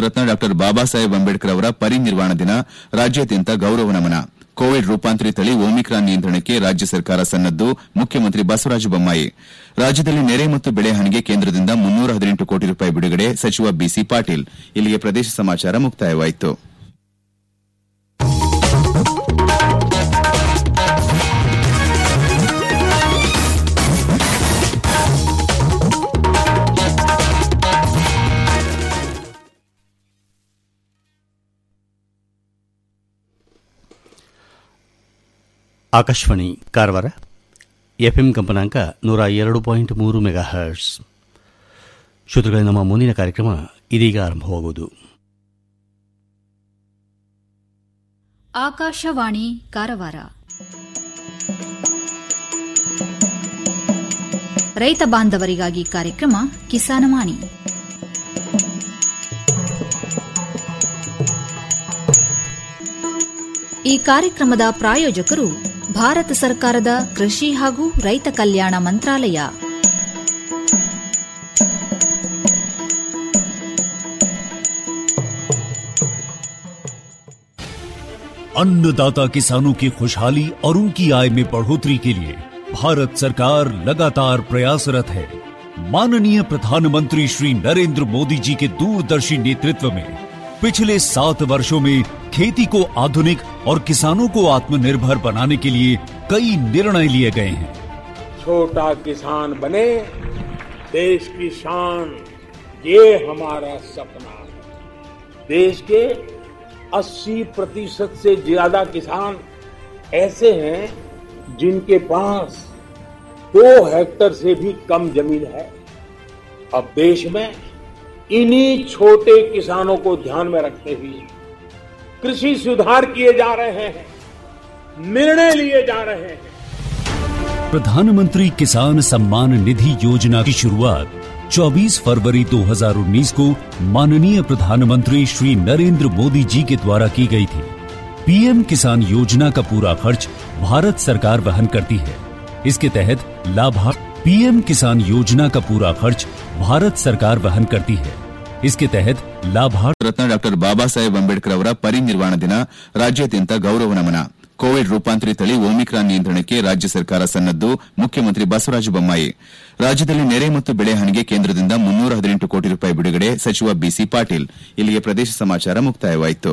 ರತ್ನ ಡಾ ಬಾಬಾ ಸಾಹೇಬ್ ಅಂಬೇಡ್ಕರ್ ಅವರ ಪರಿನಿರ್ವಾಣ ದಿನ ರಾಜ್ಯಾದ್ಯಂತ ಗೌರವ ನಮನ ಕೋವಿಡ್ ರೂಪಾಂತರಿ ತಳಿ ಒಮಿಕ್ರಾನ್ ನಿಯಂತ್ರಣಕ್ಕೆ ರಾಜ್ಯ ಸರ್ಕಾರ ಸನ್ನದ್ದು ಮುಖ್ಯಮಂತ್ರಿ ಬಸವರಾಜ ಬೊಮ್ಮಾಯಿ ರಾಜ್ಯದಲ್ಲಿ ನೆರೆ ಮತ್ತು ಬೆಳೆ ಹಾನಿಗೆ ಕೇಂದ್ರದಿಂದ ಮುನ್ನೂರ ಹದಿನೆಂಟು ಕೋಟಿ ರೂಪಾಯಿ ಬಿಡುಗಡೆ ಸಚಿವ ಬಿಸಿ ಪಾಟೀಲ್ ಇಲ್ಲಿಗೆ ಪ್ರದೇಶ ಸಮಾಚಾರ ಮುಕ್ತಾಯವಾಯಿತು ಆಕಾಶವಾಣಿ ಕಾರವಾರ ಎಫ್ಎಂ ಕಂಪನಾಂಕ ನೂರ ಎರಡು ಪಾಯಿಂಟ್ ಮೂರು ಮೆಗಾ ಹರ್ಟ್ಸ್ ಶ್ರೋತೃಗಳೇ ನಮ್ಮ ಮುಂದಿನ ಕಾರ್ಯಕ್ರಮ ಇದೀಗ ಆರಂಭವಾಗುವುದು ಆಕಾಶವಾಣಿ ಕಾರವಾರ ರೈತ ಬಾಂಧವರಿಗಾಗಿ ಕಾರ್ಯಕ್ರಮ ಕಿಸಾನವಾಣಿ ಈ ಕಾರ್ಯಕ್ರಮದ ಪ್ರಾಯೋಜಕರು ಭಾರತ ಸರ್ಕಾರದ ಕೃಷಿ ಹಾಗೂ ರೈತ ಕಲ್ಯಾಣ ಮಂತ್ರಾಲಯ अन्नदाता किसानों की खुशहाली और उनकी आय में बढ़ोतरी के लिए भारत सरकार लगातार प्रयासरत है माननीय प्रधानमंत्री श्री नरेंद्र मोदी जी के दूरदर्शी नेतृत्व में पिछले सात वर्षों में खेती को आधुनिक और किसानों को आत्मनिर्भर बनाने के लिए कई निर्णय लिए गए हैं छोटा किसान बने देश की शान ये हमारा सपना है देश के 80 प्रतिशत से ज्यादा किसान ऐसे हैं जिनके पास दो हेक्टर से भी कम जमीन है अब देश में इन्हीं छोटे किसानों को ध्यान में रखते हुए कृषि सुधार किए जा रहे हैं निर्णय लिए जा रहे हैं प्रधानमंत्री किसान सम्मान निधि योजना की शुरुआत 24 फरवरी 2019 को माननीय प्रधानमंत्री श्री नरेंद्र मोदी जी के द्वारा की गई थी पीएम किसान योजना का पूरा खर्च भारत सरकार वहन करती है इसके तहत लाभार्थी पीएम किसान योजना का पूरा खर्च भारत सरकार वहन करती है इसके तहत लाभार्थी ರತ್ನ ಡಾ ಬಾಬಾ ಸಾಹೇಬ್ ಅಂಬೇಡ್ಕರ್ ಅವರ ಪರಿನಿರ್ವಾಣ ದಿನ ರಾಜ್ಯಾದ್ಯಂತ ಗೌರವ ನಮನ ಕೋವಿಡ್ ರೂಪಾಂತರಿ ತಳಿ ಒಮಿಕ್ರಾನ್ ನಿಯಂತ್ರಣಕ್ಕೆ ರಾಜ್ಯ ಸರ್ಕಾರ ಸನ್ನದ್ದು ಮುಖ್ಯಮಂತ್ರಿ ಬಸವರಾಜ ಬೊಮ್ಮಾಯಿ ರಾಜ್ಯದಲ್ಲಿ ನೆರೆ ಮತ್ತು ಬೆಳೆ ಹಾನಿಗೆ ಕೇಂದ್ರದಿಂದ ಮುನ್ನೂರ ಹದಿನೆಂಟು ಕೋಟಿ ರೂಪಾಯಿ ಬಿಡುಗಡೆ ಸಚಿವ ಬಿಸಿ ಪಾಟೀಲ್ ಇಲ್ಲಿಗೆ ಪ್ರದೇಶ ಸಮಾಚಾರ ಮುಕ್ತಾಯವಾಯಿತು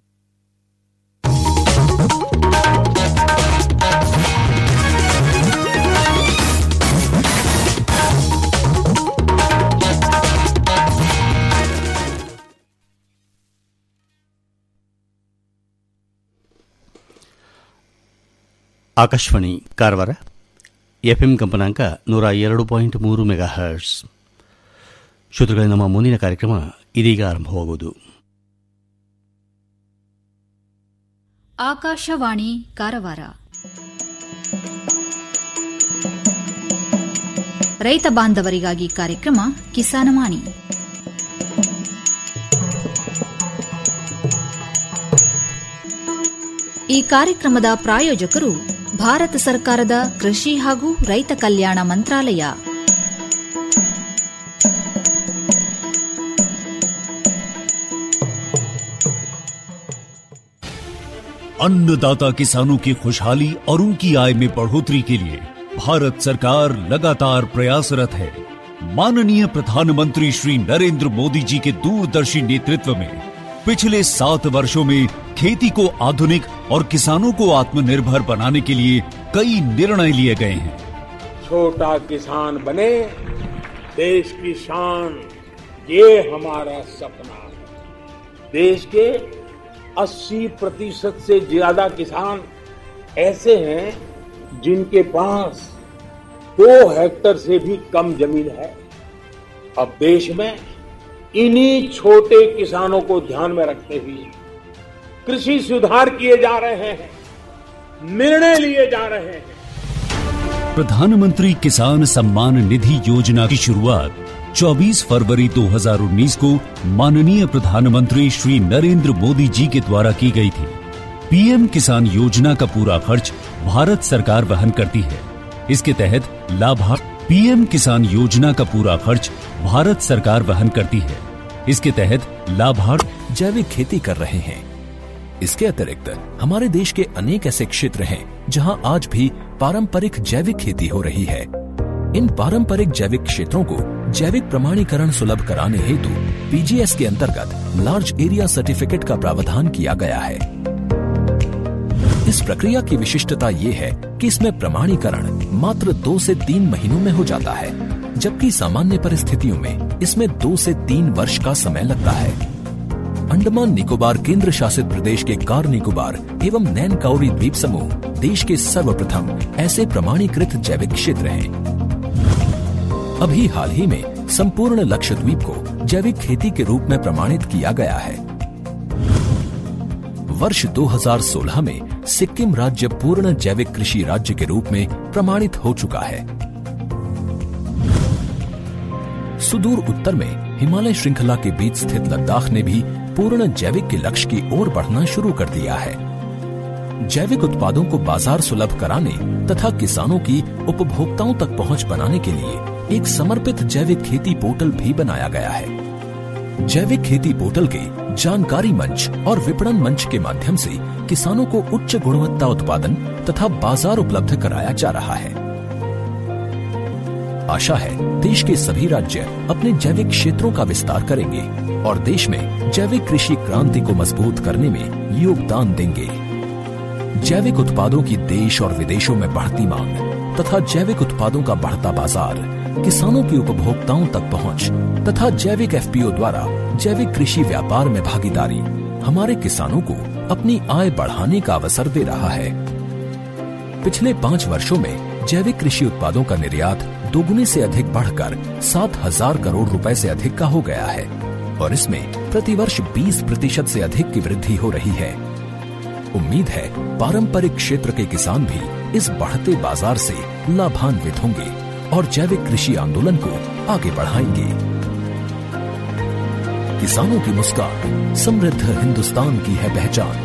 ಆಕಾಶವಾಣಿ ಕಾರವಾರ ಎಫ್ಎಂ ಕಂಪನಾಂಕ ನೂರ ಎರಡು ಪಾಯಿಂಟ್ ಮೂರು ಮೆಗಾ ಹರ್ಟ್ಸ್ ಶ್ರೋತೃಗಳೇ ನಮ್ಮ ಮುಂದಿನ ಕಾರ್ಯಕ್ರಮ ಇದೀಗ ಆರಂಭವಾಗುವುದು ಆಕಾಶವಾಣಿ ಕಾರವಾರ ರೈತ ಬಾಂಧವರಿಗಾಗಿ ಕಾರ್ಯಕ್ರಮ ಕಿಸಾನವಾಣಿ ಈ ಕಾರ್ಯಕ್ರಮದ ಪ್ರಾಯೋಜಕರು ಭಾರತ ಸರ್ಕಾರದ ಕೃಷಿ ಹಾಗೂ ರೈತ ಕಲ್ಯಾಣ ಮಂತ್ರಾಲಯ अन्नदाता किसानों की खुशहाली और उनकी आय में बढ़ोतरी के लिए भारत सरकार लगातार प्रयासरत है माननीय प्रधानमंत्री श्री नरेंद्र मोदी जी के दूरदर्शी नेतृत्व में पिछले सात वर्षों में खेती को आधुनिक और किसानों को आत्मनिर्भर बनाने के लिए कई निर्णय लिए गए हैं छोटा किसान बने देश की शान ये हमारा सपना है देश के 80 प्रतिशत से ज्यादा किसान ऐसे हैं जिनके पास दो हेक्टर से भी कम जमीन है अब देश में इन्हीं छोटे किसानों को ध्यान में रखते हुए कृषि सुधार किए जा रहे हैं निर्णय लिए जा रहे हैं प्रधानमंत्री किसान सम्मान निधि योजना की शुरुआत 24 फरवरी 2019 को माननीय प्रधानमंत्री श्री नरेंद्र मोदी जी के द्वारा की गई थी पीएम किसान योजना का पूरा खर्च भारत सरकार वहन करती है इसके तहत लाभार्थी पीएम किसान योजना का पूरा खर्च भारत सरकार वहन करती है इसके तहत लाभार्थ जैविक खेती कर रहे हैं इसके अतिरिक्त हमारे देश के अनेक ऐसे क्षेत्र हैं जहां आज भी पारंपरिक जैविक खेती हो रही है इन पारंपरिक जैविक क्षेत्रों को जैविक प्रमाणीकरण सुलभ कराने हेतु पीजीएस के अंतर्गत लार्ज एरिया सर्टिफिकेट का प्रावधान किया गया है इस प्रक्रिया की विशिष्टता ये है कि इसमें प्रमाणीकरण मात्र दो से तीन महीनों में हो जाता है जबकि सामान्य परिस्थितियों में इसमें दो से तीन वर्ष का समय लगता है अंडमान निकोबार केंद्र शासित प्रदेश के कार निकोबार एवं नैन काउरी द्वीप समूह देश के सर्वप्रथम ऐसे प्रमाणीकृत जैविक क्षेत्र हैं अभी हाल ही में संपूर्ण लक्षद्वीप को जैविक खेती के रूप में प्रमाणित किया गया है वर्ष 2016 में सिक्किम राज्य पूर्ण जैविक कृषि राज्य के रूप में प्रमाणित हो चुका है सुदूर उत्तर में हिमालय श्रृंखला के बीच स्थित लद्दाख ने भी पूर्ण जैविक के लक्ष्य की ओर बढ़ना शुरू कर दिया है जैविक उत्पादों को बाजार सुलभ कराने तथा किसानों की उपभोक्ताओं तक पहुंच बनाने के लिए एक समर्पित जैविक खेती पोर्टल भी बनाया गया है जैविक खेती पोर्टल के जानकारी मंच और विपणन मंच के माध्यम से किसानों को उच्च गुणवत्ता उत्पादन तथा बाजार उपलब्ध कराया जा रहा है आशा है देश के सभी राज्य अपने जैविक क्षेत्रों का विस्तार करेंगे और देश में जैविक कृषि क्रांति को मजबूत करने में योगदान देंगे जैविक उत्पादों की देश और विदेशों में बढ़ती मांग तथा जैविक उत्पादों का बढ़ता बाजार किसानों की उपभोक्ताओं तक पहुंच तथा जैविक एफपीओ द्वारा जैविक कृषि व्यापार में भागीदारी हमारे किसानों को अपनी आय बढ़ाने का अवसर दे रहा है पिछले पाँच वर्षों में जैविक कृषि उत्पादों का निर्यात दोगुने से अधिक बढ़कर सात हजार करोड़ रुपए से अधिक का हो गया है और इसमें प्रतिवर्ष 20 प्रतिशत से अधिक की वृद्धि हो रही है उम्मीद है पारंपरिक क्षेत्र के किसान भी इस बढ़ते बाजार से लाभान्वित होंगे और जैविक कृषि आंदोलन को आगे बढ़ाएंगे किसानों की मुस्कान समृद्ध हिंदुस्तान की है पहचान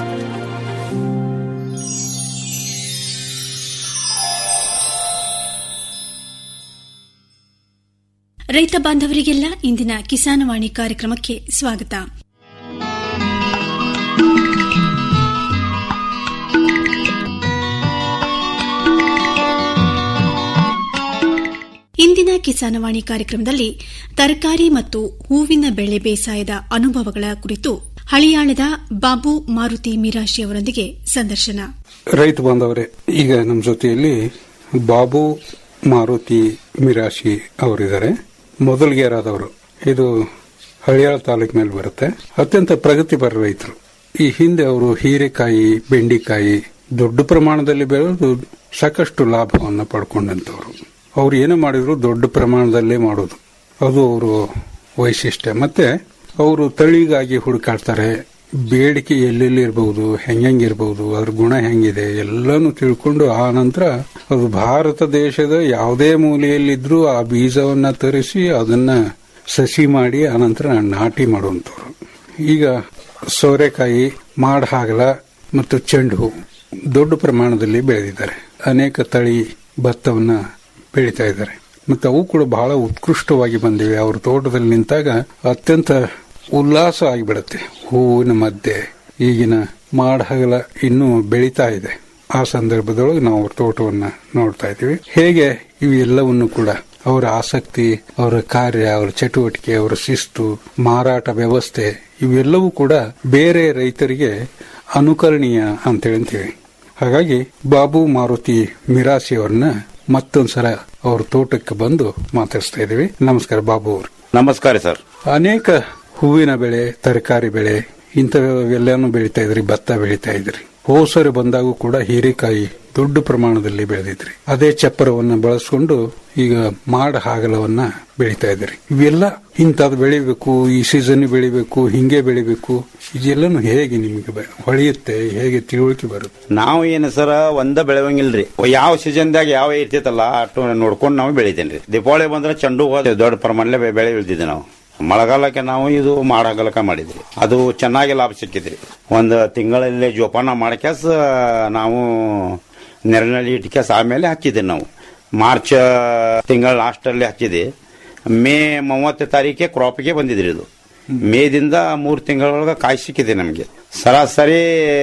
ರೈತ ಬಾಂಧವರಿಗೆಲ್ಲ ಇಂದಿನ ಕಿಸಾನವಾಣಿ ಕಾರ್ಯಕ್ರಮಕ್ಕೆ ಸ್ವಾಗತ ಇಂದಿನ ಕಿಸಾನವಾಣಿ ಕಾರ್ಯಕ್ರಮದಲ್ಲಿ ತರಕಾರಿ ಮತ್ತು ಹೂವಿನ ಬೆಳೆ ಬೇಸಾಯದ ಅನುಭವಗಳ ಕುರಿತು ಹಳಿಯಾಳದ ಬಾಬು ಮಾರುತಿ ಮಿರಾಶಿ ಅವರೊಂದಿಗೆ ಸಂದರ್ಶನ ರೈತ ಬಾಂಧವರೇ ಈಗ ನಮ್ಮ ಜೊತೆಯಲ್ಲಿ ಬಾಬು ಮಾರುತಿ ಮಿರಾಶಿ ಅವರಿದ್ದಾರೆ ಮೊದಲಿಗೆರಾದವರು ಇದು ಹಳಿಯಾಳ ತಾಲೂಕಿನಲ್ಲಿ ಬರುತ್ತೆ ಅತ್ಯಂತ ಪ್ರಗತಿಪರ ರೈತರು ಈ ಹಿಂದೆ ಅವರು ಹೀರೆಕಾಯಿ ಬೆಂಡಿಕಾಯಿ ದೊಡ್ಡ ಪ್ರಮಾಣದಲ್ಲಿ ಬೆಳೆದು ಸಾಕಷ್ಟು ಲಾಭವನ್ನು ಪಡ್ಕೊಂಡಂತವರು ಅವ್ರು ಏನು ಮಾಡಿದ್ರು ದೊಡ್ಡ ಪ್ರಮಾಣದಲ್ಲೇ ಮಾಡೋದು ಅದು ಅವರು ವೈಶಿಷ್ಟ್ಯ ಮತ್ತೆ ಅವರು ತಳಿಗಾಗಿ ಹುಡುಕಾಡ್ತಾರೆ ಬೇಡಿಕೆ ಎಲ್ಲೆಲ್ಲಿ ಇರಬಹುದು ಹೆಂಗಿರಬಹುದು ಅದ್ರ ಗುಣ ಹೆಂಗಿದೆ ಎಲ್ಲಾನು ತಿಳ್ಕೊಂಡು ಆ ನಂತರ ಅದು ಭಾರತ ದೇಶದ ಯಾವುದೇ ಮೂಲೆಯಲ್ಲಿದ್ರೂ ಆ ಬೀಜವನ್ನ ತರಿಸಿ ಅದನ್ನ ಸಸಿ ಮಾಡಿ ಆನಂತರ ನಾಟಿ ಮಾಡುವಂತವ್ರು ಈಗ ಸೋರೆಕಾಯಿ ಮಾಡಹಾಗಲ ಮತ್ತು ಚೆಂಡು ಹೂ ದೊಡ್ಡ ಪ್ರಮಾಣದಲ್ಲಿ ಬೆಳೆದಿದ್ದಾರೆ ಅನೇಕ ತಳಿ ಭತ್ತವನ್ನ ಬೆಳೀತಾ ಇದ್ದಾರೆ ಮತ್ತೆ ಅವು ಕೂಡ ಬಹಳ ಉತ್ಕೃಷ್ಟವಾಗಿ ಬಂದಿವೆ ಅವ್ರ ತೋಟದಲ್ಲಿ ನಿಂತಾಗ ಅತ್ಯಂತ ಉಲ್ಲಾಸ ಆಗಿಬಿಡುತ್ತೆ ಹೂವಿನ ಮಧ್ಯೆ ಈಗಿನ ಮಾಡಹಗಲ ಇನ್ನೂ ಬೆಳೀತಾ ಇದೆ ಆ ಸಂದರ್ಭದೊಳಗೆ ನಾವು ಅವ್ರ ತೋಟವನ್ನ ನೋಡ್ತಾ ಇದ್ದೀವಿ ಹೇಗೆ ಇವೆಲ್ಲವನ್ನು ಕೂಡ ಅವರ ಆಸಕ್ತಿ ಅವರ ಕಾರ್ಯ ಅವರ ಚಟುವಟಿಕೆ ಅವರ ಶಿಸ್ತು ಮಾರಾಟ ವ್ಯವಸ್ಥೆ ಇವೆಲ್ಲವೂ ಕೂಡ ಬೇರೆ ರೈತರಿಗೆ ಅನುಕರಣೀಯ ಅಂತ ಹೇಳ್ತೀವಿ ಹಾಗಾಗಿ ಬಾಬು ಮಾರುತಿ ಮಿರಾಸಿ ಅವ್ರನ್ನ ಮತ್ತೊಂದ್ಸಲ ಅವ್ರ ತೋಟಕ್ಕೆ ಬಂದು ಮಾತಾಡಿಸ್ತಾ ಇದೀವಿ ನಮಸ್ಕಾರ ಬಾಬು ಅವರು ನಮಸ್ಕಾರ ಸರ್ ಅನೇಕ ಹೂವಿನ ಬೆಳೆ ತರಕಾರಿ ಬೆಳೆ ಇಂಥವೆಲ್ಲಾನು ಬೆಳೀತಾ ಇದ್ರಿ ಭತ್ತ ಬೆಳೀತಾ ಇದ್ರಿ ಹೋಸರು ಬಂದಾಗೂ ಕೂಡ ಹೀರೆಕಾಯಿ ದೊಡ್ಡ ಪ್ರಮಾಣದಲ್ಲಿ ಬೆಳೆದಿದ್ರಿ ಅದೇ ಚಪ್ಪರವನ್ನ ಬಳಸ್ಕೊಂಡು ಈಗ ಮಾಡ ಹಾಗಲವನ್ನ ಬೆಳೀತಾ ಇದ್ರಿ ಇವೆಲ್ಲ ಇಂಥದ್ದು ಬೆಳಿಬೇಕು ಈ ಸೀಸನ್ ಬೆಳಿಬೇಕು ಹಿಂಗೆ ಬೆಳಿಬೇಕು ಇದೆಲ್ಲನು ಹೇಗೆ ನಿಮಗೆ ಬ- ಹೊಳೆಯುತ್ತೆ ಹೇಗೆ ತಿಳುವಳಿಕೆ ಬರುತ್ತೆ ನಾವು ಏನು ಸರ ಒಂದ ಬೆಳೆವಂಗಿಲ್ರಿ ಯಾವ ಸೀಸನ್ದಾಗ ಯಾವ ಇರ್ತೈತಲ್ಲ ಅಷ್ಟು ನೋಡ್ಕೊಂಡು ನಾವು ಬೆಳಿತೇನ್ರಿ ದೀಪಾವಳಿ ಬಂದ್ರೆ ಚೆಂಡು ಹೂವ ದೊಡ್ಡ ಪ್ರಮಾಣದಲ್ಲಿ ಬೆ- ಬೆಳೆ ಬೆಳೆದಿದ್ದೆ ನಾವು ಮಳೆಗಾಲಕ್ಕೆ ನಾವು ಇದು ಮಾಡಾಗಲಕ ಮಾಡಿದ್ರಿ ಅದು ಚೆನ್ನಾಗಿ ಲಾಭ ಸಿಕ್ಕಿದ್ರಿ ಒಂದು ತಿಂಗಳಲ್ಲಿ ಜೋಪಾನ ಮಾಡ್ಕ್ಯಾಸ ನಾವು ನೆರಳಿನಲ್ಲಿ ಇಟ್ಕ್ಯಾಸ ಆಮೇಲೆ ಹಚ್ಚಿದ್ವಿ ನಾವು ಮಾರ್ಚ್ ತಿಂಗಳ ಲಾಸ್ಟಲ್ಲಿ ಹಚ್ಚಿದೆ ಮೇ ಮೂವತ್ತು ತಾರೀಕೆ ಕ್ರಾಪ್ಗೆ ಬಂದಿದ್ರಿ ಇದು ಮೇದಿಂದ ಮೂರು ತಿಂಗಳೊಳಗೆ ಕಾಯಿ ಸಿಕ್ಕಿದೆ ನಮಗೆ ಸರಾಸರಿ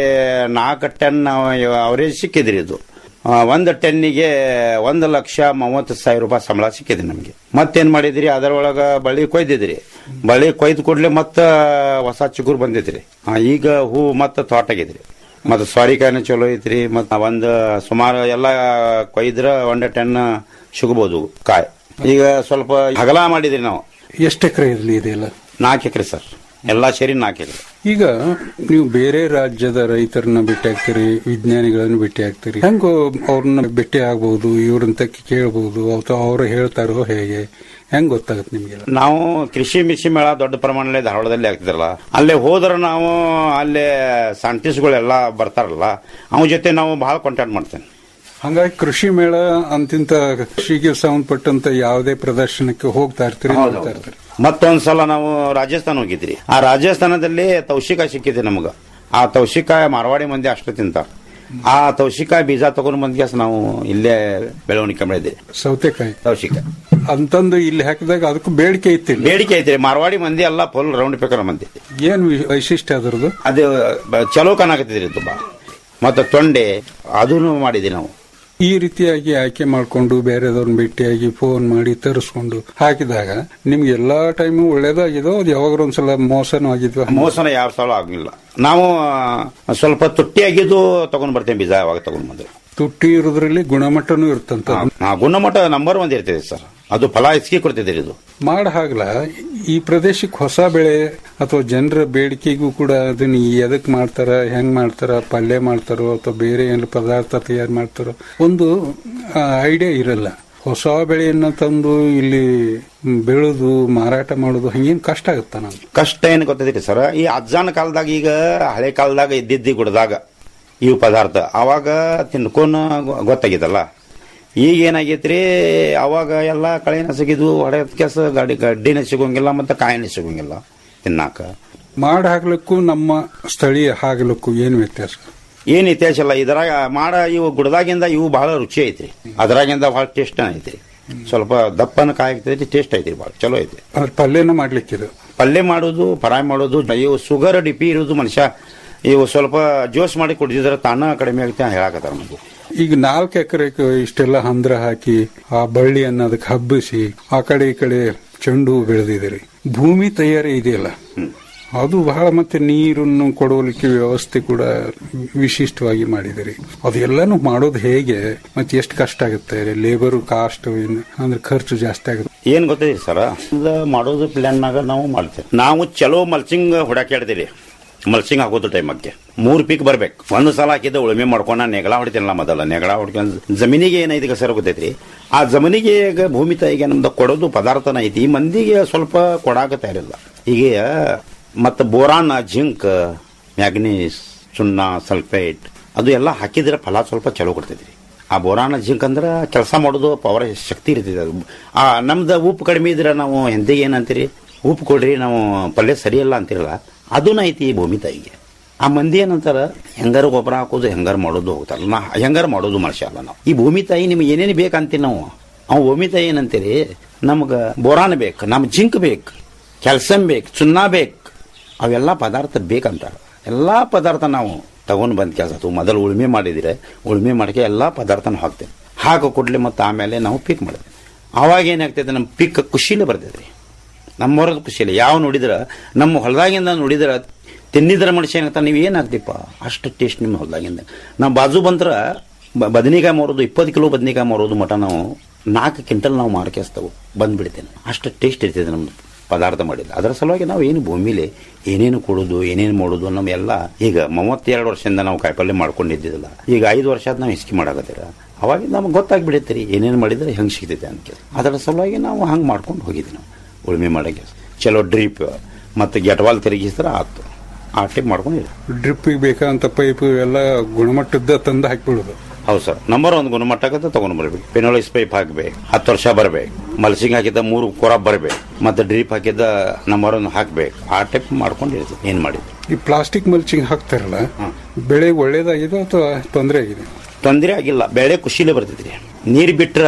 ನಾಲ್ಕು ಟನ್ ಅವರೇಜ್ ಸಿಕ್ಕಿದ್ರಿ ಇದು ಆ, ಒಂದು ಟನ್ನಿಗೆ ಒಂದು ಲಕ್ಷ ಮೂವತ್ತು ಸಾವಿರ ರೂಪಾಯಿ ಸಂಬಳ ಸಿಕ್ಕಿದೆ ನಮಗೆ ಮತ್ತೇನ್ ಮಾಡಿದ್ರಿ ಅದರೊಳಗ ಬಳ್ಳಿ ಕೊಯ್ದಿದ್ರಿ ಬಳ್ಳಿ ಕೊಯ್ದು ಕೂಡಲೇ ಮತ್ತ ಹೊಸ ಚಿಗುರು ಬಂದಿದ್ರಿ ಆ, ಈಗ ಹೂ ಮತ್ತ ತೋಟಾಗಿದ್ರಿ ಮತ್ತೆ ಸ್ವಾರಿಕಾಯಿನ ಚಲೋ ಐತ್ರಿ ಮತ್ತ ಒಂದ್ ಸುಮಾರು ಎಲ್ಲ ಕೊಯ್ದ್ರ ಒಂದ್ ಟನ್ ಸಿಗಬಹುದು ಕಾಯಿ ಈಗ ಸ್ವಲ್ಪ ಹಗಲ ಮಾಡಿದ್ರಿ ನಾವು ಎಷ್ಟು ಎಕರೆ ಇರಲಿ ಇದೆಲ್ಲ ನಾಲ್ಕು ಎಕರೆ ಸರ್ ಎಲ್ಲಾ ಸೇರಿ ನಾಲ್ಕು ಎಕರೆ ಈಗ ನೀವು ಬೇರೆ ರಾಜ್ಯದ ರೈತರನ್ನ ಭೇಟಿ ಆಗ್ತೀರಿ ವಿಜ್ಞಾನಿಗಳನ್ನ ಭೇಟಿ ಆಗ್ತೀರಿ ಹೆಂಗ ಅವ್ರನ್ನ ಭೇಟಿ ಆಗ್ಬಹುದು ಇವ್ರಂತ ಕೇಳ್ಬಹುದು ಅಥವಾ ಅವ್ರು ಹೇಳ್ತಾರೋ ಹೇಗೆ ಹೆಂಗ್ ಗೊತ್ತಾಗುತ್ತೆ ನಿಮ್ಗೆಲ್ಲ ನಾವು ಕೃಷಿ ಮಿಷಿ ಮೇಳ ದೊಡ್ಡ ಪ್ರಮಾಣದಲ್ಲಿ ಧಾರವಾಡದಲ್ಲಿ ಆಗ್ತಿದ್ರಲ್ಲ ಅಲ್ಲೇ ಹೋದ್ರೆ ನಾವು ಅಲ್ಲೇ ಸೈಂಟಿಸ್ಟ್ಗಳೆಲ್ಲ ಬರ್ತಾರಲ್ಲ ಅವನ ಜೊತೆ ನಾವು ಬಹಳ ಕಾಂಟ್ಯಾಕ್ಟ್ ಮಾಡ್ತೇನೆ ಹಂಗಾಗಿ ಕೃಷಿ ಮೇಳ ಅಂತಿಂತ ಕೃಷಿಗೆ ಸಂಬಂಧಪಟ್ಟಂತ ಯಾವುದೇ ಪ್ರದರ್ಶನಕ್ಕೆ ಹೋಗ್ತಾ ಇರ್ತೀರಿ ನೋಡ್ತಾ ಇರ್ತೀರಿ ಮತ್ತೊಂದ್ಸಲ ನಾವು ರಾಜಸ್ಥಾನ ಹೋಗಿದ್ರಿ ಆ ರಾಜಸ್ಥಾನದಲ್ಲಿ ತೌಶಿಕಾಯಿ ಸಿಕ್ಕಿದೆ ನಮಗ ಆ ತೌಶಿಕಾಯಿ ಮಾರವಾಡಿ ಮಂದಿ ಅಷ್ಟು ತಿಂತಾರ ಆ ತೌಶಿಕಾಯಿ ಬೀಜ ತಗೊಂಡ್ ಬಂದ್ಗೆ ನಾವು ಇಲ್ಲೇ ಬೆಳವಣಿಗೆ ಮಾಡಿದ್ವಿ ಸೌತೆಕಾಯಿ ತೌಶಿಕಾಯಿ ಅಂತಂದು ಇಲ್ಲಿ ಹಾಕಿದಾಗ ಅದಕ್ಕೂ ಬೇಡಿಕೆ ಇತ್ತು ಇಲ್ಲಿ. ಬೇಡಿಕೆ ಐತ್ರಿ ಮಾರವಾಡಿ ಮಂದಿ ಎಲ್ಲ ಫುಲ್ ರೌಂಡ್ ಪೇಕರ್ ಮಂದಿ ಏನ್ ವಿ- ವೈಶಿಷ್ಟ್ಯ ಅದರದ್ದು ಅದು ಬ- ಚಲೋ ಕಾಣಕತ್ತಿದ್ರಿ ತುಂಬಾ ಮತ್ತೆ ತೊಂಡೆ ಅದನ್ನು ಮಾಡಿದ್ವಿ ನಾವು ಈ ರೀತಿಯಾಗಿ ಆಯ್ಕೆ ಮಾಡ್ಕೊಂಡು ಬೇರೆದವ್ರನ್ನ ಭೇಟಿಯಾಗಿ ಫೋನ್ ಮಾಡಿ ತರಿಸ್ಕೊಂಡು ಹಾಕಿದಾಗ ನಿಮ್ಗೆ ಎಲ್ಲಾ ಟೈಮು ಒಳ್ಳೇದಾಗಿದೋ ಅದು ಯಾವಾಗ ಒಂದ್ಸಲ ಮೋಸನೂ ಆಗಿದ್ವಾ ಮೋಸನ ಯಾವ ಸಲ ಆಗಿಲ್ಲ ನಾವು ಆ, ಸ್ವಲ್ಪ ತುಟ್ಟಿಯಾಗಿದ್ದು ತಗೊಂಡ್ ಬರ್ತೇವೆ ಬೀಜ ಯಾವಾಗ ತಗೊಂಡ್ ಬಂದ್ರೆ ತುಟ್ಟಿ ಇರೋದ್ರಲ್ಲಿ ಗುಣಮಟ್ಟನೂ ಇರ್ತಂತ ಆ, ಗುಣಮಟ್ಟ ನಂಬರ್ ಒಂದ್ ಇರ್ತದೆ ಸರ್ ಅದು ಫಲ ಹೆಚ್ಚಿಗೆ ಕೊಡ್ತಿದ್ದೀರಿ ಇದು ಮಾಡ ಹಾಗಲ ಈ ಪ್ರದೇಶಕ್ಕೆ ಹೊಸ ಬೆಳೆ ಅಥವಾ ಜನರ ಬೇಡಿಕೆಗೂ ಕೂಡ ಅದನ್ನ ಎದಕ್ ಮಾಡ್ತಾರ ಹೆಂಗ್ ಮಾಡ್ತಾರ ಪಲ್ಯ ಮಾಡ್ತಾರೋ ಅಥವಾ ಬೇರೆ ಏನು ಪದಾರ್ಥ ತಯಾರು ಮಾಡ್ತಾರೋ ಒಂದು ಐಡಿಯಾ ಇರಲ್ಲ ಹೊಸ ಬೆಳೆಯನ್ನ ತಂದು ಇಲ್ಲಿ ಬೆಳೆದು ಮಾರಾಟ ಮಾಡೋದು ಹಂಗೇನ್ ಕಷ್ಟ ಆಗುತ್ತ ನಾನು ಕಷ್ಟ ಏನು ಗೊತ್ತೈತಿ ಸರ್ ಈ ಅಜ್ಜಾನ ಕಾಲದಾಗ ಈಗ ಹಳೆ ಕಾಲದಾಗ ಇದ್ದಿದ್ದಿ ಗುಡ್ದಾಗ ಇವು ಪದಾರ್ಥ ಅವಾಗ ತಿನ್ಕೊಂಡ್ ಗೊತ್ತಾಗಿದ್ದಲ್ಲ ಈಗ ಏನಾಗೈತ್ರಿ ಅವಾಗ ಎಲ್ಲ ಕಳೆನ ಸಿಗಿದ್ವು ಹೊಡೆ ಕೆಲಸ ಗಾಡಿ ಗಡ್ಡಿನ ಸಿಗೋಂಗಿಲ್ಲ ಮತ್ತೆ ಕಾಯಿನ ಸಿಗೋಂಗಿಲ್ಲ ತಿನ್ನಾಕ ಮಾಡ ಹಾಕ್ಲಿಕ್ಕೂ ನಮ್ಮ ಸ್ಥಳೀಯ ಹಾಗಲಕ್ಕೂ ಏನು ವ್ಯತ್ಯಾಸ ಏನ್ ಇತಿಹಾಸ ಇಲ್ಲ ಇದ್ರಾಗ ಮಾಡ ಇವು ಗುಡ್ದಾಗಿಂದ ಇವು ಬಹಳ ರುಚಿ ಐತ್ರಿ ಅದ್ರಾಗಿಂದ ಬಹಳ ಟೇಸ್ಟ್ ಐತ್ರಿ ಸ್ವಲ್ಪ ದಪ್ಪನ ಕಾಯಿ ಆಗ್ತೈತಿ ಟೇಸ್ಟ್ ಐತ್ರಿ ಬಹಳ ಚಲೋ ಐತಿ ಅದ್ರ ಪಲ್ಯನ ಮಾಡ್ಲಿಕ್ಕಿದು ಪಲ್ಯ ಮಾಡೋದು ಫ್ರೈ ಮಾಡೋದು ಇವು ಶುಗರ್ ಡಿಪಿ ಇರೋದು ಮನುಷ್ಯ ಇವು ಸ್ವಲ್ಪ ಜೋಸ್ ಮಾಡಿ ಕುಡಿದಿದ್ರೆ ತಾನ ಕಡಿಮೆ ಆಗುತ್ತೆ ಅಂತ ಹೇಳಕತ್ತಾರ ನಮಗೆ ಈಗ ನಾಲ್ಕು ಎಕರೆ ಇಷ್ಟೆಲ್ಲ ಹಂದ್ರ ಹಾಕಿ ಆ ಬಳ್ಳಿಯನ್ನ ಅದಕ್ಕೆ ಹಬ್ಬಿಸಿ ಆ ಕಡೆ ಈ ಕಡೆ ಚೆಂಡು ಹೂ ಬೆಳೆದಿದ್ದೀರಿ ಭೂಮಿ ತಯಾರಿ ಇದೆಯಲ್ಲ ಅದು ಬಹಳ ಮತ್ತೆ ನೀರನ್ನು ಕೊಡೋಲಿಕ್ಕೆ ವ್ಯವಸ್ಥೆ ಕೂಡ ವಿಶಿಷ್ಟವಾಗಿ ಮಾಡಿದಿರಿ ಅದೆಲ್ಲಾನು ಮಾಡೋದು ಹೇಗೆ ಮತ್ತೆ ಎಷ್ಟು ಕಷ್ಟ ಆಗುತ್ತೆ ಲೇಬರ್ ಕಾಸ್ಟ್ ಅಂದ್ರೆ ಖರ್ಚು ಜಾಸ್ತಿ ಆಗುತ್ತೆ ಏನ್ ಗೊತ್ತೈತಿ ಸರ ಇದು ಮಾಡೋದು ಪ್ಲಾನ್ನಾಗ ನಾವು ಮಾಡ್ತೇವೆ ನಾವು ಚಲೋ ಮಲ್ಚಿಂಗ್ ಹೊಡಾಕ್ಯಾಡ್ತೀರಿ ಮಲ್ಚಿಂಗ್ ಹಾಕೋದು ಟೈಮಕ್ಕೆ ಮೂರ್ ಪೀಕ್ ಬರ್ಬೇಕು ಒಂದು ಸಲ ಹಾಕಿದ್ದ ಉಳುಮೆ ಮಾಡ್ಕೊಂಡ ನೆಗಳ ಹೊಡಿತೀನಲ್ಲ ಮೊದಲ ನೆಗಳ ಹೊಡ್ಕೊಂಡು ಜಮೀನಿಗೆ ಏನೈತಿ ಸರ್ ಗೊತ್ತೈತ್ರಿ ಆ ಜಮೀನಿಗೆ ಈಗ ಭೂಮಿ ತಾಯಿಗೆ ನಮ್ದು ಕೊಡೋದು ಪದಾರ್ಥನ ಐತಿ ಈ ಮಂದಿಗೆ ಸ್ವಲ್ಪ ಕೊಡಾಕ ತಯಾರಿಲ್ಲ ಈಗ ಮತ್ತೆ ಬೋರಾನ್ ಜಿಂಕ್ ಮ್ಯಾಗ್ನೀಸ್ ಚುನ್ನ ಸಲ್ಫೇಟ್ ಅದು ಎಲ್ಲ ಹಾಕಿದ್ರೆ ಫಲ ಸ್ವಲ್ಪ ಚಲೋ ಕೊಡ್ತೈತ್ರಿ ಆ ಬೋರಾನ ಜಿಂಕ್ ಅಂದ್ರೆ ಕೆಲಸ ಮಾಡೋದು ಪವರ್ ಶಕ್ತಿ ಇರ್ತೈತಿ ಅದು ಆ ನಮ್ದು ಉಪ್ಪು ಕಡಿಮೆ ಇದ್ರೆ ನಾವು ಹೆಂದಿಗೆ ಏನಂತೀರಿ ಉಪ್ಪು ಕೊಡ್ರಿ ನಾವು ಪಲ್ಯ ಸರಿಯಲ್ಲ ಅಂತಿರಲ್ಲ ಅದನ್ನ ಐತಿ ಈ ಭೂಮಿ ತಾಯಿಗೆ ಆ ಮಂದಿ ಏನಂತಾರ ಹೆಂಗಾರ ಗೊಬ್ಬರ ಹಾಕೋದು ಹೆಂಗಾರ ಮಾಡೋದು ಹೋಗ್ತಾರಲ್ಲ ನಾ ಹೆಂಗಾರ ಮಾಡೋದು ಮನುಷ್ಯ ಅಲ್ಲ ನಾವು ಈ ಭೂಮಿ ತಾಯಿ ನಿಮ್ಗೆ ಏನೇನು ಬೇಕಂತೀವಿ ನಾವು ಅವ್ ಭೂಮಿ ತಾಯಿ ಏನಂತೀರಿ ನಮ್ಗೆ ಬೋರಾನ್ ಬೇಕು ನಮ್ಗೆ ಜಿಂಕ್ ಬೇಕು ಕ್ಯಾಲ್ಸಿಯಂ ಬೇಕು ಚುನ್ನ ಬೇಕು ಅವೆಲ್ಲ ಪದಾರ್ಥ ಬೇಕಂತಾರ ಎಲ್ಲ ಪದಾರ್ಥ ನಾವು ತಗೊಂಡು ಬಂದ ಕೆಲಸ ಅದು ಮೊದಲು ಉಳುಮೆ ಮಾಡಿದ್ರೆ ಉಳುಮೆ ಮಾಡಕ್ಕೆ ಎಲ್ಲ ಪದಾರ್ಥನ ಹಾಕ್ತೇವೆ ಹಾಕೋ ಕೊಡ್ಲಿ ಮತ್ತು ಆಮೇಲೆ ನಾವು ಪಿಕ್ ಮಾಡಿದ್ವಿ ಆವಾಗ ಏನಾಗ್ತೈತೆ ನಮ್ಮ ಪಿಕ್ ಖುಷಿಲೇ ಬರ್ತೈತೆ ನಮ್ಮವ್ರಿಗೆ ಖುಷಿಯಿಲ್ಲ ಯಾವ ನೋಡಿದ್ರ ನಮ್ಮ ಹೊಲದಾಗಿಂದ ನೋಡಿದ್ರ ತಿನ್ನಿದ್ರ ಮನುಷ್ಯ ಏನಾಗ್ತಾನೆ ನೀವು ಏನಾಗ್ತಿಪ್ಪ ಅಷ್ಟು ಟೇಸ್ಟ್ ನಿಮ್ಮ ಹೊಲದಾಗಿಂದ ನಾವು ಬಾಜು ಬಂದ್ರ ಬ- ಬದನೆಕಾಯಿ ಮಾರೋದು ಇಪ್ಪತ್ತು ಕಿಲೋ ಬದನೆಕಾಯಿ ಮಾರೋದು ಮಟ ನಾವು ನಾಲ್ಕು ಕ್ವಿಂಟಲ್ ನಾವು ಮಾರ್ಕೆಸ್ತವು ಬಂದ್ಬಿಡ್ತೇನೆ ಅಷ್ಟು ಟೇಸ್ಟ್ ಇರ್ತೈತೆ ನಮ್ದು ಪದಾರ್ಥ ಮಾಡಿದ್ದು ಅದರ ಸಲುವಾಗಿ ನಾವು ಏನು ಭೂಮಿಲಿ ಏನೇನು ಕೊಡೋದು ಏನೇನು ಮಾಡೋದು ನಮ್ಮೆಲ್ಲ ಈಗ ಮೂವತ್ತೆರಡು ವರ್ಷದಿಂದ ನಾವು ಕಾಯಿಪಲ್ಯ ಮಾಡ್ಕೊಂಡಿದ್ದಿಲ್ಲ ಈಗ ಐದು ವರ್ಷ ಆದ್ ನಾವು ಹಿಸ್ಕಿ ಮಾಡಾಕತ್ತೀರ ಅವಾಗ ನಮ್ಗೆ ಗೊತ್ತಾಗ್ಬಿಡೈತೆ ರೀ ಏನೇನು ಮಾಡಿದ್ರೆ ಹೆಂಗೆ ಸಿಗ್ತೈತೆ ಅಂತ ಅದರ ಸಲುವಾಗಿ ನಾವು ಹಂಗೆ ಮಾಡ್ಕೊಂಡು ಹೋಗಿದ್ವಿ ನಾವು ಉಳುಮೆ ಮಾಡೋಕ್ಕೆ ಚಲೋ ಡ್ರಿಪ್ ಮತ್ತು ಗೆಟ್ವಾಲ್ ತಿರುಗಿಸಿದ್ರೆ ಆಯ್ತು ಆ ಟೈಪ್ ಮಾಡ್ಕೊಂಡು ಡ್ರಿಪ್ಪಿಗೆ ಬೇಕಾದಂತ ಪೈಪ್ ಎಲ್ಲ ಗುಣಮಟ್ಟದ ತಂದು ಹಾಕಿಬಿಡೋದು ಹೌದು ಸರ್ ನಂಬರ್ ಒಂದು ಗುಣಮಟ್ಟಕ್ಕೆ ತಗೊಂಡು ಬರ್ಬೇಕು ಪೆನೋಲಿಸ್ ಪೈಪ್ ಹಾಕ್ಬೇಕು ಹತ್ತು ವರ್ಷ ಬರ್ಬೇಕು ಮಲ್ಸಿಂಗ್ ಹಾಕಿದ್ದ ಮೂರು ಕೊರ ಬರ್ಬೇಕು ಮತ್ತೆ ಡ್ರಿಪ್ ಹಾಕಿದ್ದ ನಂಬರ್ ಒಂದು ಹಾಕ್ಬೇಕು ಆ ಟೈಪ್ ಮಾಡ್ಕೊಂಡು ಇರ್ತೀವಿ ಏನ್ ಮಾಡಿದ್ವಿ ಈ ಪ್ಲಾಸ್ಟಿಕ್ ಮಲ್ಚಿಂಗ್ ಹಾಕ್ತಾರಲ್ಲ ಬೆಳೆ ಒಳ್ಳೇದಾಗಿದೆ ಅಥವಾ ತೊಂದರೆ ಆಗಿದೆ ತೊಂದರೆ ಆಗಿಲ್ಲ ಬೆಳೆ ಖುಷಿಲೇ ಬರ್ತೈತ್ರಿ ನೀರು ಬಿಟ್ರ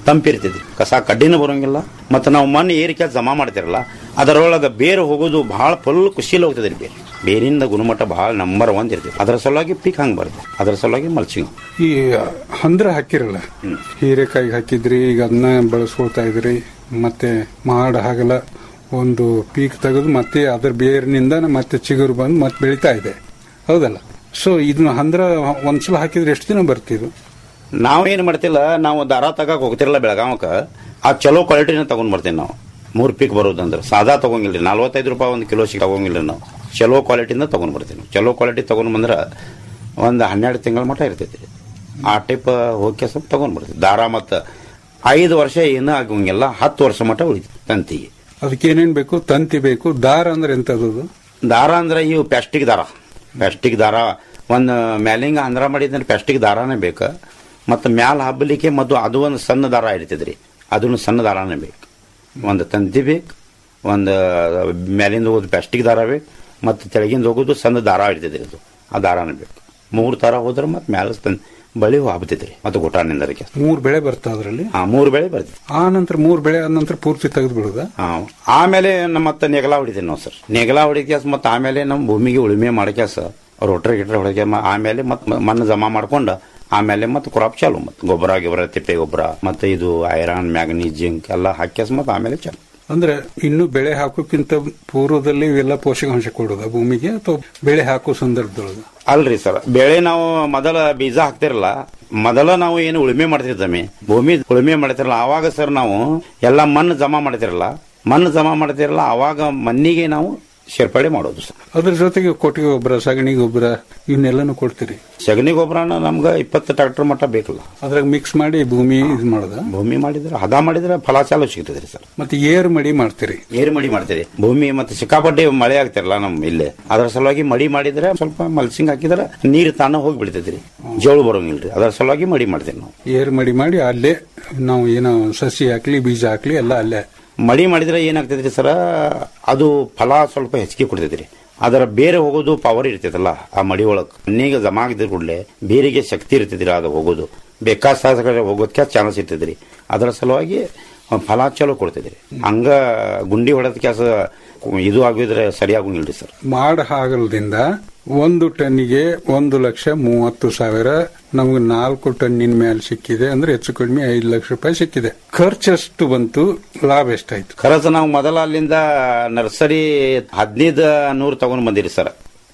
ತಂಪಿರ್ತೈತಿ ಕಸ ಕಡ್ಡಿನೂ ಬರೋಂಗಿಲ್ಲ ಮತ್ತು ನಾವು ಮಣ್ಣು ಏರಿಕೆ ಜಮಾ ಮಾಡ್ತಿರಲ್ಲ ಅದರೊಳಗೆ ಬೇರು ಹೋಗೋದು ಭಾಳ ಫುಲ್ ಖುಷಿಲಿ ಹೋಗ್ತದೆ ರೀ ಬೇರೆ ಬೇರಿಂದ ಗುಣಮಟ್ಟ ಭಾಳ ನಂಬರ್ ಒಂದ್ ಇರ್ತೈತಿ ಅದರ ಸಲುವಾಗಿ ಪೀಕ್ ಹಂಗೆ ಬರುತ್ತೆ ಅದರ ಸಲುವಾಗಿ ಮಲ್ಚಿಂಗ್ ಈ ಹಂದ್ರ ಹಾಕಿರಲ್ಲ ಹೀರೆಕಾಯಿ ಹಾಕಿದ್ರಿ ಈಗ ಅದನ್ನ ಬಳಸ್ಕೊಳ್ತಾ ಇದ್ರಿ ಮತ್ತೆ ಮಾಡ ಹಾಗಲ್ಲ ಒಂದು ಪೀಕ್ ತೆಗೆದು ಮತ್ತೆ ಅದ್ರ ಬೇರಿನಿಂದ ಮತ್ತೆ ಚಿಗುರು ಬಂದು ಮತ್ತೆ ಬೆಳೀತಾ ಇದೆ ಹೌದಲ್ಲ ಸೊ ಇದನ್ನ ಹಂದ್ರ ಒಂದ್ಸಲ ಹಾಕಿದ್ರೆ ಎಷ್ಟು ದಿನ ಬರ್ತಿದ್ದು ನಾವೇನು ಮಾಡ್ತಿಲ್ಲ ನಾವು ದಾರ ತಗಕ್ ಹೋಗ್ತಿರಲ್ಲ ಬೆಳಗಾವಕ್ಕ ಆ ಚಲೋ ಕ್ವಾಲಿಟಿನ ತಗೊಂಡ್ ಬರ್ತೀವಿ ನಾವು ಮೂರ್ ಪೀಕ್ ಬರೋದಂದ್ರೆ ಸಾದಾ ತಗೊಂಗಿಲ್ರಿ ನಲ್ವತ್ತೈದು ರೂಪಾಯಿ ಒಂದು ಕಿಲೋ ಸಿಗ್ ತಗೊಂಗಿಲ್ಲ ನಾವು ಚಲೋ ಕ್ವಾಲಿಟಿಯಿಂದ ತಗೊಂಡ್ ಬರ್ತೀವಿ ನಾವು. ಚಲೋ ಕ್ವಾಲಿಟಿ ತಗೊಂಡ್ ಬಂದ್ರೆ ಒಂದು ಹನ್ನೆರಡು ತಿಂಗಳ ಮಟ್ಟ ಇರ್ತೈತಿ ಆ ಟೈಪ್ ಹೋಗಿ ಸ್ವಲ್ಪ ತಗೊಂಡ್ ಬರ್ತೀವಿ ದಾರ ಮತ್ತು ಐದು ವರ್ಷ ಏನೂ ಆಗಂಗಿಲ್ಲ ಹತ್ತು ವರ್ಷ ಮಟ್ಟ ಉಳಿತು ತಂತಿಗೆ ಅದಕ್ಕೆ ಏನೇನ್ ಬೇಕು ತಂತಿ ಬೇಕು ದಾರ ಅಂದ್ರೆ ಎಂತದ್ದು ದಾರ ಅಂದ್ರೆ ಇವು ಪ್ಲಾಸ್ಟಿಕ್ ದಾರ ಪ್ಲಾಸ್ಟಿಕ್ ದಾರ ಒಂದು ಮ್ಯಾಲಿಂಗ ಅಂದ್ರ ಮಾಡಿದ್ರೆ ಪ್ಲಾಸ್ಟಿಕ್ ದಾರನೇ ಬೇಕು ಮತ್ತು ಮ್ಯಾಲ ಹಬ್ಬಲಿಕ್ಕೆ ಮತ್ತು ಅದು ಒಂದು ಸಣ್ಣ ದಾರ ಇರ್ತದ್ರಿ ಅದನ್ನು ಸಣ್ಣ ದಾರನೇ ಬೇಕು ಒಂದು ತಂತಿ ಬೇಕು ಒಂದು ಮ್ಯಾಲಿಂದ ಹೋಗೋದು ಪ್ಲಾಸ್ಟಿಕ್ ದಾರ ಬೇಕು ಮತ್ತು ತೆಳಗಿಂದ ಹೋಗೋದು ಸಣ್ಣ ದಾರ ಇರ್ತದ್ರಿ ಅದು ಆ ದಾರನೇ ಬೇಕು ಮೂರು ದಾರ ಹೋದ್ರೆ ಮತ್ತೆ ಮ್ಯಾಲ ತನ್ ಬಳಿ ಹಬ್ಬತೈತ್ರಿ ಮತ್ತು ಗುಟಾನಿಂದ ಅದಕ್ಕೆ ಮೂರ್ ಬೆಳೆ ಬರ್ತಾ ಅದ್ರಲ್ಲಿ ಆ ಮೂರು ಬೆಳೆ ಬರ್ತೈತಿ ಆ ನಂತರ ಮೂರ್ ಬೆಳೆ ಆದ ನಂತರ ಪೂರ್ತಿ ತೆಗೆದು ಬಿಡುದ ಹಾ. ಆಮೇಲೆ ನಮ್ಮ ಮತ್ತೆ ನೆಗಲ ಹೊಡಿತೀವಿ ನಾವು ಸರ್ ನೆಗಲ ಹೊಡಿಕ್ಯಾಸ ಮತ್ತೆ ಆಮೇಲೆ ನಮ್ಮ ಭೂಮಿಗೆ ಉಳುಮೆ ಮಾಡಕ್ಯಾಸ ರೊಟ್ರೆ ಗಿಟ್ರೆ ಹೊಡಿಕೆ ಆಮೇಲೆ ಮತ್ತೆ ಮಣ್ಣು ಜಮಾ ಮಾಡ್ಕೊಂಡು ಆಮೇಲೆ ಮತ್ತೆ ಕ್ರಾಪ್ ಚಾಲು ಮತ್ತೆ ಗೊಬ್ಬರ ಗಿಬ್ಬರ ತಿಪ್ಪೆ ಗೊಬ್ಬರ ಮತ್ತೆ ಇದು ಐರನ್ ಮ್ಯಾಗ್ನೀಸ್ ಜಿಂಕ್ ಎಲ್ಲ ಹಾಕ್ಯಾಸ ಮತ್ತೆ ಆಮೇಲೆ ಚಾಲು ಅಂದ್ರೆ ಇನ್ನು ಬೆಳೆ ಹಾಕೋಕ್ಕಿಂತ ಪೂರ್ವದಲ್ಲಿ ಇವೆಲ್ಲ ಪೋಷಕಾಂಶ ಕೊಡೋದ ಭೂಮಿಗೆ ಅಥವಾ ಬೆಳೆ ಹಾಕೋ ಸಂದರ್ಭದೊಳಗ ಅಲ್ರಿ ಸರ್ ಬೆಳೆ ನಾವು ಮೊದಲ ಬೀಜ ಹಾಕ್ತಿರಲ್ಲ ಮೊದಲ ನಾವು ಏನು ಉಳುಮೆ ಮಾಡ್ತಿರ್ತಮ್ಮಿ ಭೂಮಿ ಉಳುಮೆ ಮಾಡ್ತಿರಲ್ಲ ಆವಾಗ ಸರ್ ನಾವು ಎಲ್ಲ ಮಣ್ಣು ಜಮಾ ಮಾಡ್ತಿರಲ್ಲ ಮಣ್ಣು ಜಮಾ ಮಾಡ್ತಿರಲ್ಲ ಆವಾಗ ಮಣ್ಣಿಗೆ ನಾವು ಸೇರ್ಪಡೆ ಮಾಡೋದು ಸರ್ ಅದ್ರ ಜೊತೆಗೆ ಕೊಟ್ಟಿಗೆ ಗೊಬ್ಬರ ಸಗಣಿ ಗೊಬ್ಬರ ಇವನ್ನೆಲ್ಲಾನು ಕೊಡ್ತೀರಿ ಸಗಣಿ ಗೊಬ್ಬರನ ನಮ್ಗೆ ಇಪ್ಪತ್ತು ಟ್ರಾಕ್ಟರ್ ಮಟ್ಟ ಬೇಕಲ್ಲ ಅದ್ರಾಗ ಮಿಕ್ಸ್ ಮಾಡಿ ಭೂಮಿ ಇದು ಮಾಡೋದ ಭೂಮಿ ಮಾಡಿದ್ರೆ ಹದ ಮಾಡಿದ್ರೆ ಫಲ ಚಾಲು ಸಿಗ್ತದ್ರಿ ಸರ್ ಮತ್ತೆ ಏರ್ ಮಡಿ ಮಾಡ್ತೀರಿ ಏರು ಮಡಿ ಮಾಡ್ತೀರಿ ಭೂಮಿ ಮತ್ತೆ ಸಿಕ್ಕಾಪಟ್ಟೆ ಮಳೆ ಆಗ್ತಿರಲ್ಲ ನಮ್ ಇಲ್ಲೇ ಅದ್ರ ಸಲುವಾಗಿ ಮಡಿ ಮಾಡಿದ್ರೆ ಸ್ವಲ್ಪ ಮಲ್ಸಿಂಗ್ ಹಾಕಿದ್ರೆ ನೀರು ತಾನ ಹೋಗಿ ಬಿಡ್ತೈತ್ರಿ ಜೋಳು ಬರೋಂಗಿಲ್ರಿ ಅದರ ಸಲುವಾಗಿ ಮಡಿ ಮಾಡ್ತೀವಿ ನಾವು ಏರ್ ಮಡಿ ಮಾಡಿ ಅಲ್ಲೇ ನಾವು ಏನೋ ಸಸಿ ಹಾಕ್ಲಿ ಬೀಜ ಹಾಕ್ಲಿ ಎಲ್ಲ ಅಲ್ಲೇ ಮಡಿ ಮಾಡಿದ್ರೆ ಏನಾಗ್ತೈತ್ರಿ ಸರ ಅದು ಫಲ ಸ್ವಲ್ಪ ಹೆಚ್ಚಿಗೆ ಕೊಡ್ತೈತ್ರಿ ಅದರ ಬೇರೆ ಹೋಗೋದು ಪವರ್ ಇರ್ತೈತಲ್ಲ ಆ ಮಡಿ ಒಳಗ್ ಮಣ್ಣಿಗೆ ಜಮಾ ಆಗಿದ್ರ ಕೂಡಲೇ ಬೇರಿಗೆ ಶಕ್ತಿ ಇರ್ತೈತ್ರಿ ಅದು ಹೋಗೋದು ಬೇಕಾದ ಸಾಹಸ ಕಡೆ ಹೋಗೋದಕ್ಕೆ ಚಾನ್ಸ್ ಇರ್ತೈತ್ರಿ ಅದರ ಸಲುವಾಗಿ ಫಲ ಚಲೋ ಕೊಡ್ತೈತ್ರಿ ಹಂಗ ಗುಂಡಿ ಹೊಡೆದ ಕೆಲಸ ಇದು ಆಗಿದ್ರೆ ಸರಿ ಆಗೋಂಗಿಲ್ರಿ ಸರ್ ಮಾಡ ಹಾಗಲದಿಂದ ಒಂದು ಟನ್ನಿಗೆ ಒಂದು ಲಕ್ಷ ಮೂವತ್ತು ಸಾವಿರ ನಮ್ಗೆ ನಾಲ್ಕು ಟನ್ನಿನ ಮೇಲೆ ಸಿಕ್ಕಿದೆ ಅಂದ್ರೆ ಹೆಚ್ಚು ಕಡಿಮೆ ಐದು ಲಕ್ಷ ರೂಪಾಯಿ ಸಿಕ್ಕಿದೆ ಖರ್ಚಷ್ಟು ಬಂತು ಲಾಭ ಎಷ್ಟಾಯ್ತು ಖರಚ ನಾವು ಮೊದಲ ಅಲ್ಲಿಂದ ನರ್ಸರಿ ಹದಿನೈದು ನೂರು ತಗೊಂಡ್ ಬಂದಿರಿ ಸರ್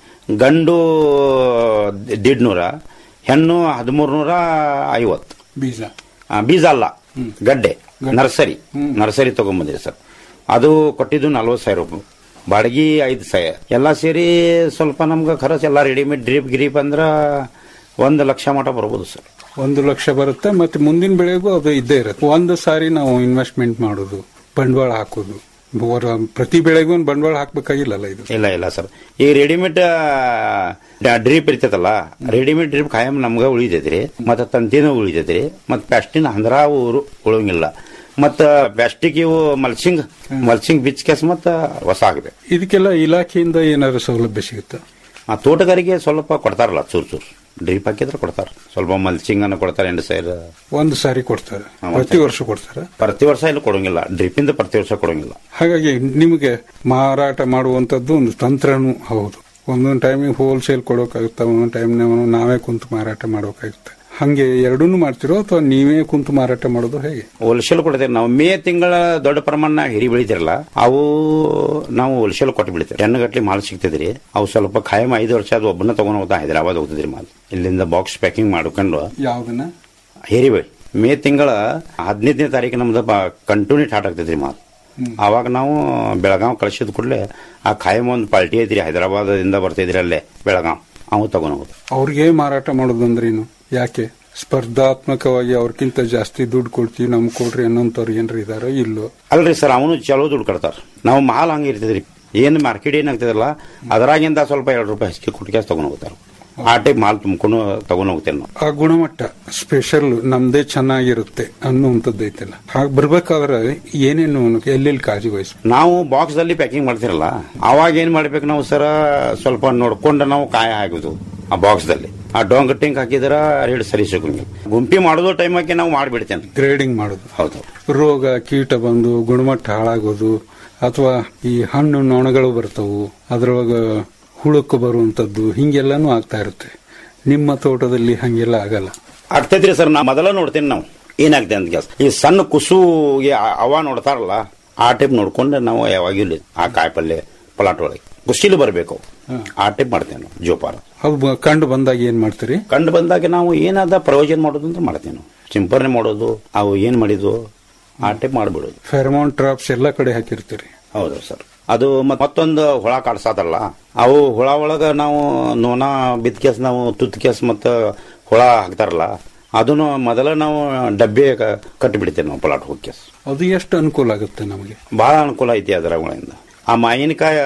ಗಂಡು ದೀಡ್ ನೂರ ಹೆಣ್ಣು ಹದಿಮೂರು ನೂರ ಐವತ್ತು ಬೀಜ ಆ, ಬೀಜ ಅಲ್ಲ ಗಡ್ಡೆ ನರ್ಸರಿ ನರ್ಸರಿ ತಗೊಂಡ್ಬಂದಿರಿ ಸರ್ ಅದು ಕೊಟ್ಟಿದ್ದು ನಲ್ವತ್ತು ಸಾವಿರ ರೂಪಾಯಿ ಬಾಡಿಗೆ ಐದು ಸಾವಿರ ಎಲ್ಲ ಸೇರಿ ಸ್ವಲ್ಪ ನಮ್ಗೆ ಖರ್ಚು ಎಲ್ಲ ರೆಡಿಮೇಡ್ ಡ್ರಿಪ್ ಗಿರಿಪ್ ಅಂದ್ರ ಒಂದು ಲಕ್ಷ ಮಟ ಬರ್ಬೋದು ಸರ್ ಒಂದು ಲಕ್ಷ ಬರುತ್ತೆ ಮತ್ತೆ ಮುಂದಿನ ಬೆಳೆಗೂ ಅದು ಇದ್ದೇ ಇರುತ್ತೆ ಒಂದು ಸಾರಿ ನಾವು ಇನ್ವೆಸ್ಟ್ಮೆಂಟ್ ಮಾಡೋದು ಬಂಡವಾಳ ಹಾಕೋದು ಬರ- ಪ್ರತಿ ಬೆಳೆಗೂ ಒಂದು ಬಂಡವಾಳ ಹಾಕ್ಬೇಕಾಗಿಲ್ಲಲ್ಲ ಇದು ಇಲ್ಲ ಇಲ್ಲ ಸರ್ ಈ ರೆಡಿಮೇಡ್ ಡ್ರಿಪ್ ಇರ್ತೈತಲ್ಲ ರೆಡಿಮೇಡ್ ಡ್ರಿಪ್ ಕಾಯಂ ನಮ್ಗೆ ಉಳಿತೈತ್ರಿ ಮತ್ತೆ ತಂತಿನೂ ಉಳಿತೈತ್ರಿ ಮತ್ತೆ ಪ್ಲಾಸ್ಟಿನ್ ಅಂದ್ರ ಊರು ಉಳಂಗಿಲ್ಲ ಮತ್ತ ಪ್ಲಾಸ್ಟಿಕ್ ಇವು ಮಲ್ಚಿಂಗ್ ಮಲ್ಚಿಂಗ್ ಬಿಚ್ ಕೇಸ್ ಮತ್ತ ಹೊಸ ಆಗಿದೆ ಇದಕ್ಕೆಲ್ಲ ಇಲಾಖೆಯಿಂದ ಏನಾದ್ರು ಸೌಲಭ್ಯ ಸಿಗುತ್ತೆ ಆ ತೋಟಗಾರಿಕೆ ಸ್ವಲ್ಪ ಕೊಡ್ತಾರಲ್ಲ ಚೂರ್ ಚೂರ್ ಡ್ರಿಪ್ ಹಾಕಿದ್ರೆ ಕೊಡ್ತಾರ ಸ್ವಲ್ಪ ಮಲ್ಚಿಂಗ್ ಅನ್ನು ಕೊಡ್ತಾರೆ ಎಂಟು ಸಾವಿರ ಒಂದು ಸಾರಿ ಕೊಡ್ತಾರೆ ಹಾ, ಪ್ರತಿ ವರ್ಷ ಕೊಡ್ತಾರೆ ಪ್ರತಿ ವರ್ಷ ಇಲ್ಲಿ ಕೊಡಂಗಿಲ್ಲ ಡ್ರಿಪ್ಪಿಂದ ಪ್ರತಿ ವರ್ಷ ಕೊಡಂಗಿಲ್ಲ ಹಾಗಾಗಿ ನಿಮಗೆ ಮಾರಾಟ ಮಾಡುವಂತದ್ದು ಒಂದು ತಂತ್ರನೂ ಹೌದು ಒಂದೊಂದು ಟೈಮಿಗೆ ಹೋಲ್ಸೇಲ್ ಕೊಡೋಕಾಗುತ್ತೆ ಒಂದೊಂದು ಟೈಮ್ ನಾವೇ ಕುಂತು ಮಾರಾಟ ಮಾಡೋಕಾಗುತ್ತೆ ಹಂಗೆ ಎರಡೂ ಮಾಡ್ತಿರೋ ಅಥವಾ ನೀವೇ ಕುಂತು ಮಾರಾಟ ಮಾಡೋದು ಹೇಗೆ ಹೋಲ್ಸೇಲ್ ಕೊಡ್ತೇವೆ ನಾವು ಮೇ ತಿಂಗಳ ದೊಡ್ಡ ಪ್ರಮಾಣ ಹಿರಿ ಬೆಳಿತಿರಲ್ಲ ಅವು ನಾವು ಹೋಲ್ಸೇಲ್ ಕೊಟ್ಟು ಬಿಡ್ತೇವೆ ಟೆನ್ ಮಾಲ್ ಸಿಗ್ತದ್ರಿ ಅವು ಸ್ವಲ್ಪ ಖಾಯಂ ಐದು ವರ್ಷ ಅದು ಒಬ್ಬನ ತಗೊಂಡ್ ಹೋಗ್ತಾ ಹೈದರಾಬಾದ್ ಹೋಗ್ತದ್ರಿ ಮಾಲ್ ಇಲ್ಲಿಂದ ಬಾಕ್ಸ್ ಪ್ಯಾಕಿಂಗ್ ಮಾಡ್ಕೊಂಡು ಯಾವ್ದನ್ನ ಹೇರಿಬೇಡಿ ಮೇ ತಿಂಗಳ ಹದಿನೈದನೇ ತಾರೀಕು ನಮ್ದು ಕಂಟಿನ್ಯೂ ಸ್ಟಾರ್ಟ್ ಆಗ್ತದ್ರಿ ಮಾಲ್ ಅವಾಗ ನಾವು ಬೆಳಗಾವ್ ಕಳಿಸಿದ ಕೂಡಲೇ ಆ ಖಾಯಂ ಒಂದು ಪಾರ್ಟಿ ಐತ್ರಿ ಹೈದರಾಬಾದಿಂದ ಬರ್ತಿದ್ರಿ ಅಲ್ಲೇ ಬೆಳಗಾವ್ ಅವು ತಗೊಂಡ್ ಹೋಗ್ತಾರೆ ಅವ್ರಿಗೆ ಮಾರಾಟ ಮಾಡೋದಂದ್ರೇನು ಯಾಕೆ ಸ್ಪರ್ಧಾತ್ಮಕವಾಗಿ ಅವ್ರಕ್ಕಿಂತ ಜಾಸ್ತಿ ದುಡ್ಡು ಕೊಡ್ತೀವಿ ನಮ್ಗೆ ಕೊಡ್ರಿ ಅನ್ನೋಂಥವ್ರು ಏನ್ರ ಇದಾರೋ ಇಲ್ಲೋ ಅಲ್ರಿ ಸರ್ ಅವನು ಚಲೋ ದುಡ್ಡು ಕೊಡ್ತಾರ ನಾವು ಮಾಲ್ ಹಂಗೆ ಇರ್ತದ್ರಿ ಏನು ಮಾರ್ಕೆಟ್ ಏನಾಗ್ತದಲ್ಲ ಅದರಾಗಿಂದ ಸ್ವಲ್ಪ ಎರಡು ರೂಪಾಯಿ ಹೆಚ್ಚಿಗೆ ಕೊಟ್ಟಿಗೆ ತಗೊಂಡ್ ಹೋಗ್ತಾರೆ ಆ ಟೈಪ್ ಮಾಲ್ ತುಂಬ್ಕೊಂಡು ತಗೊಂಡ್ ಹೋಗ್ತೇವೆ ನಾವು ಆ ಗುಣಮಟ್ಟ ಸ್ಪೆಷಲ್ ನಮ್ದೇ ಚೆನ್ನಾಗಿರುತ್ತೆ ಅನ್ನುವಂಥದ್ದು ಐತಲ್ಲ ಹಾಗೆ ಬರ್ಬೇಕಾದ್ರೆ ಏನೇನು ಎಲ್ಲೆಲ್ಲಿ ಕಾಳಜಿ ವಹಿಸ್ಬೇಕು ನಾವು ಬಾಕ್ಸ್ ಅಲ್ಲಿ ಪ್ಯಾಕಿಂಗ್ ಮಾಡ್ತಿರಲ್ಲ ಅವಾಗ ಏನ್ ಮಾಡ್ಬೇಕು ನಾವು ಸರ್ ಸ್ವಲ್ಪ ನೋಡ್ಕೊಂಡು ನಾವು ಕಾಯ ಹಾಕೋದು ಆ ಬಾಕ್ಸ್ ದಲ್ಲಿ ಆ ಡೋಂಗ್ ಟಿಂಕ್ ಹಾಕಿದ್ರ ರೇಟ್ ಸರಿ ಸಿಗಂಗಿಲ್ಲ ಗುಂಪಿ ಮಾಡೋದು ಟೈಮಕ್ಕೆ ನಾವು ಮಾಡಿಬಿಡ್ತೇನೆ ಗ್ರೇಡಿಂಗ್ ಮಾಡೋದು ಹೌದು ರೋಗ ಕೀಟ ಬಂದು ಗುಣಮಟ್ಟ ಹಾಳಾಗೋದು ಅಥವಾ ಈ ಹಣ್ಣು ನೊಣಗಳು ಬರ್ತವು ಅದ್ರೊಳಗ ಹುಳುಕು ಬರುವಂತದ್ದು ಹಿಂಗೆಲ್ಲಾನು ಆಗ್ತಾ ಇರುತ್ತೆ ನಿಮ್ಮ ತೋಟದಲ್ಲಿ ಹಂಗೆಲ್ಲ ಆಗಲ್ಲ ಆಗ್ತೈತ್ರಿ ಸರ್ ನಾ ಮೊದಲ ನೋಡ್ತೇನೆ ನಾವು ಏನಾಗ್ತದೆ ಅಂತ ಕೆಲಸ ಈ ಸಣ್ಣ ಕುಸುಗೆ ಆ- ಅವ ನೋಡ್ತಾರಲ್ಲ ಆ ಟೈಪ್ ನೋಡ್ಕೊಂಡು ನಾವು ಯಾವಾಗಲೂ ಆ ಕಾಯಿಪಲ್ಲೆ ಪಲಾಟ್ ಒಳಗೆ ಕುಸ್ಕಿಲಿ ಬರಬೇಕು ಆ ಟೈಪ್ ಮಾಡ್ತೇವೆ ನಾವು ಜೋಪಾನ ಅದು ಬ- ಕಂಡು ಬಂದಾಗ ಏನ್ ಮಾಡ್ತೀರಿ ಕಂಡು ಬಂದಾಗ ನಾವು ಏನಾದ ಪ್ರಯೋಜನ ಮಾಡೋದು ಅಂತ ಮಾಡ್ತೇವೆ ನಾವು ಸಿಂಪರಣೆ ಮಾಡೋದು ಅವು ಏನ್ ಮಾಡಿದ್ವು ಆ ಟೈಪ್ ಮಾಡ್ಬಿಡೋದು ಫೆರಮೋನ್ ಟ್ರಾಪ್ಸ್ ಎಲ್ಲ ಕಡೆ ಹಾಕಿರ್ತೀರಿ ಹೌದು ಸರ್ ಅದು ಮತ್- ಮತ್ತೊಂದು ಹುಳ ಕಾಡ್ಸಾತಲ್ಲ ಅವು ಹುಳ ಒಳಗ ನಾವು ನೋನ ಬಿದ್ದ ಕೇಸ್ ನಾವು ತುತ್ತ ಕೇಸ್ ಮತ್ತು ಹುಳ ಹಾಕ್ತಾರಲ್ಲ ಅದನ್ನು ಮೊದಲ ನಾವು ಡಬ್ಬೆ ಕ- ಕಟ್ಟಿಬಿಡ್ತೇವೆ ನಾವು ಪಲಾಟ್ ಹೋಗಿ ಕೇಸ್ ಅದು ಎಷ್ಟು ಅನುಕೂಲ ಆಗುತ್ತೆ ನಮಗೆ ಬಹಳ ಅನುಕೂಲ ಐತಿ ಅದರಗಳಿಂದ ಆ ಮಾವಿನಕಾಯಿ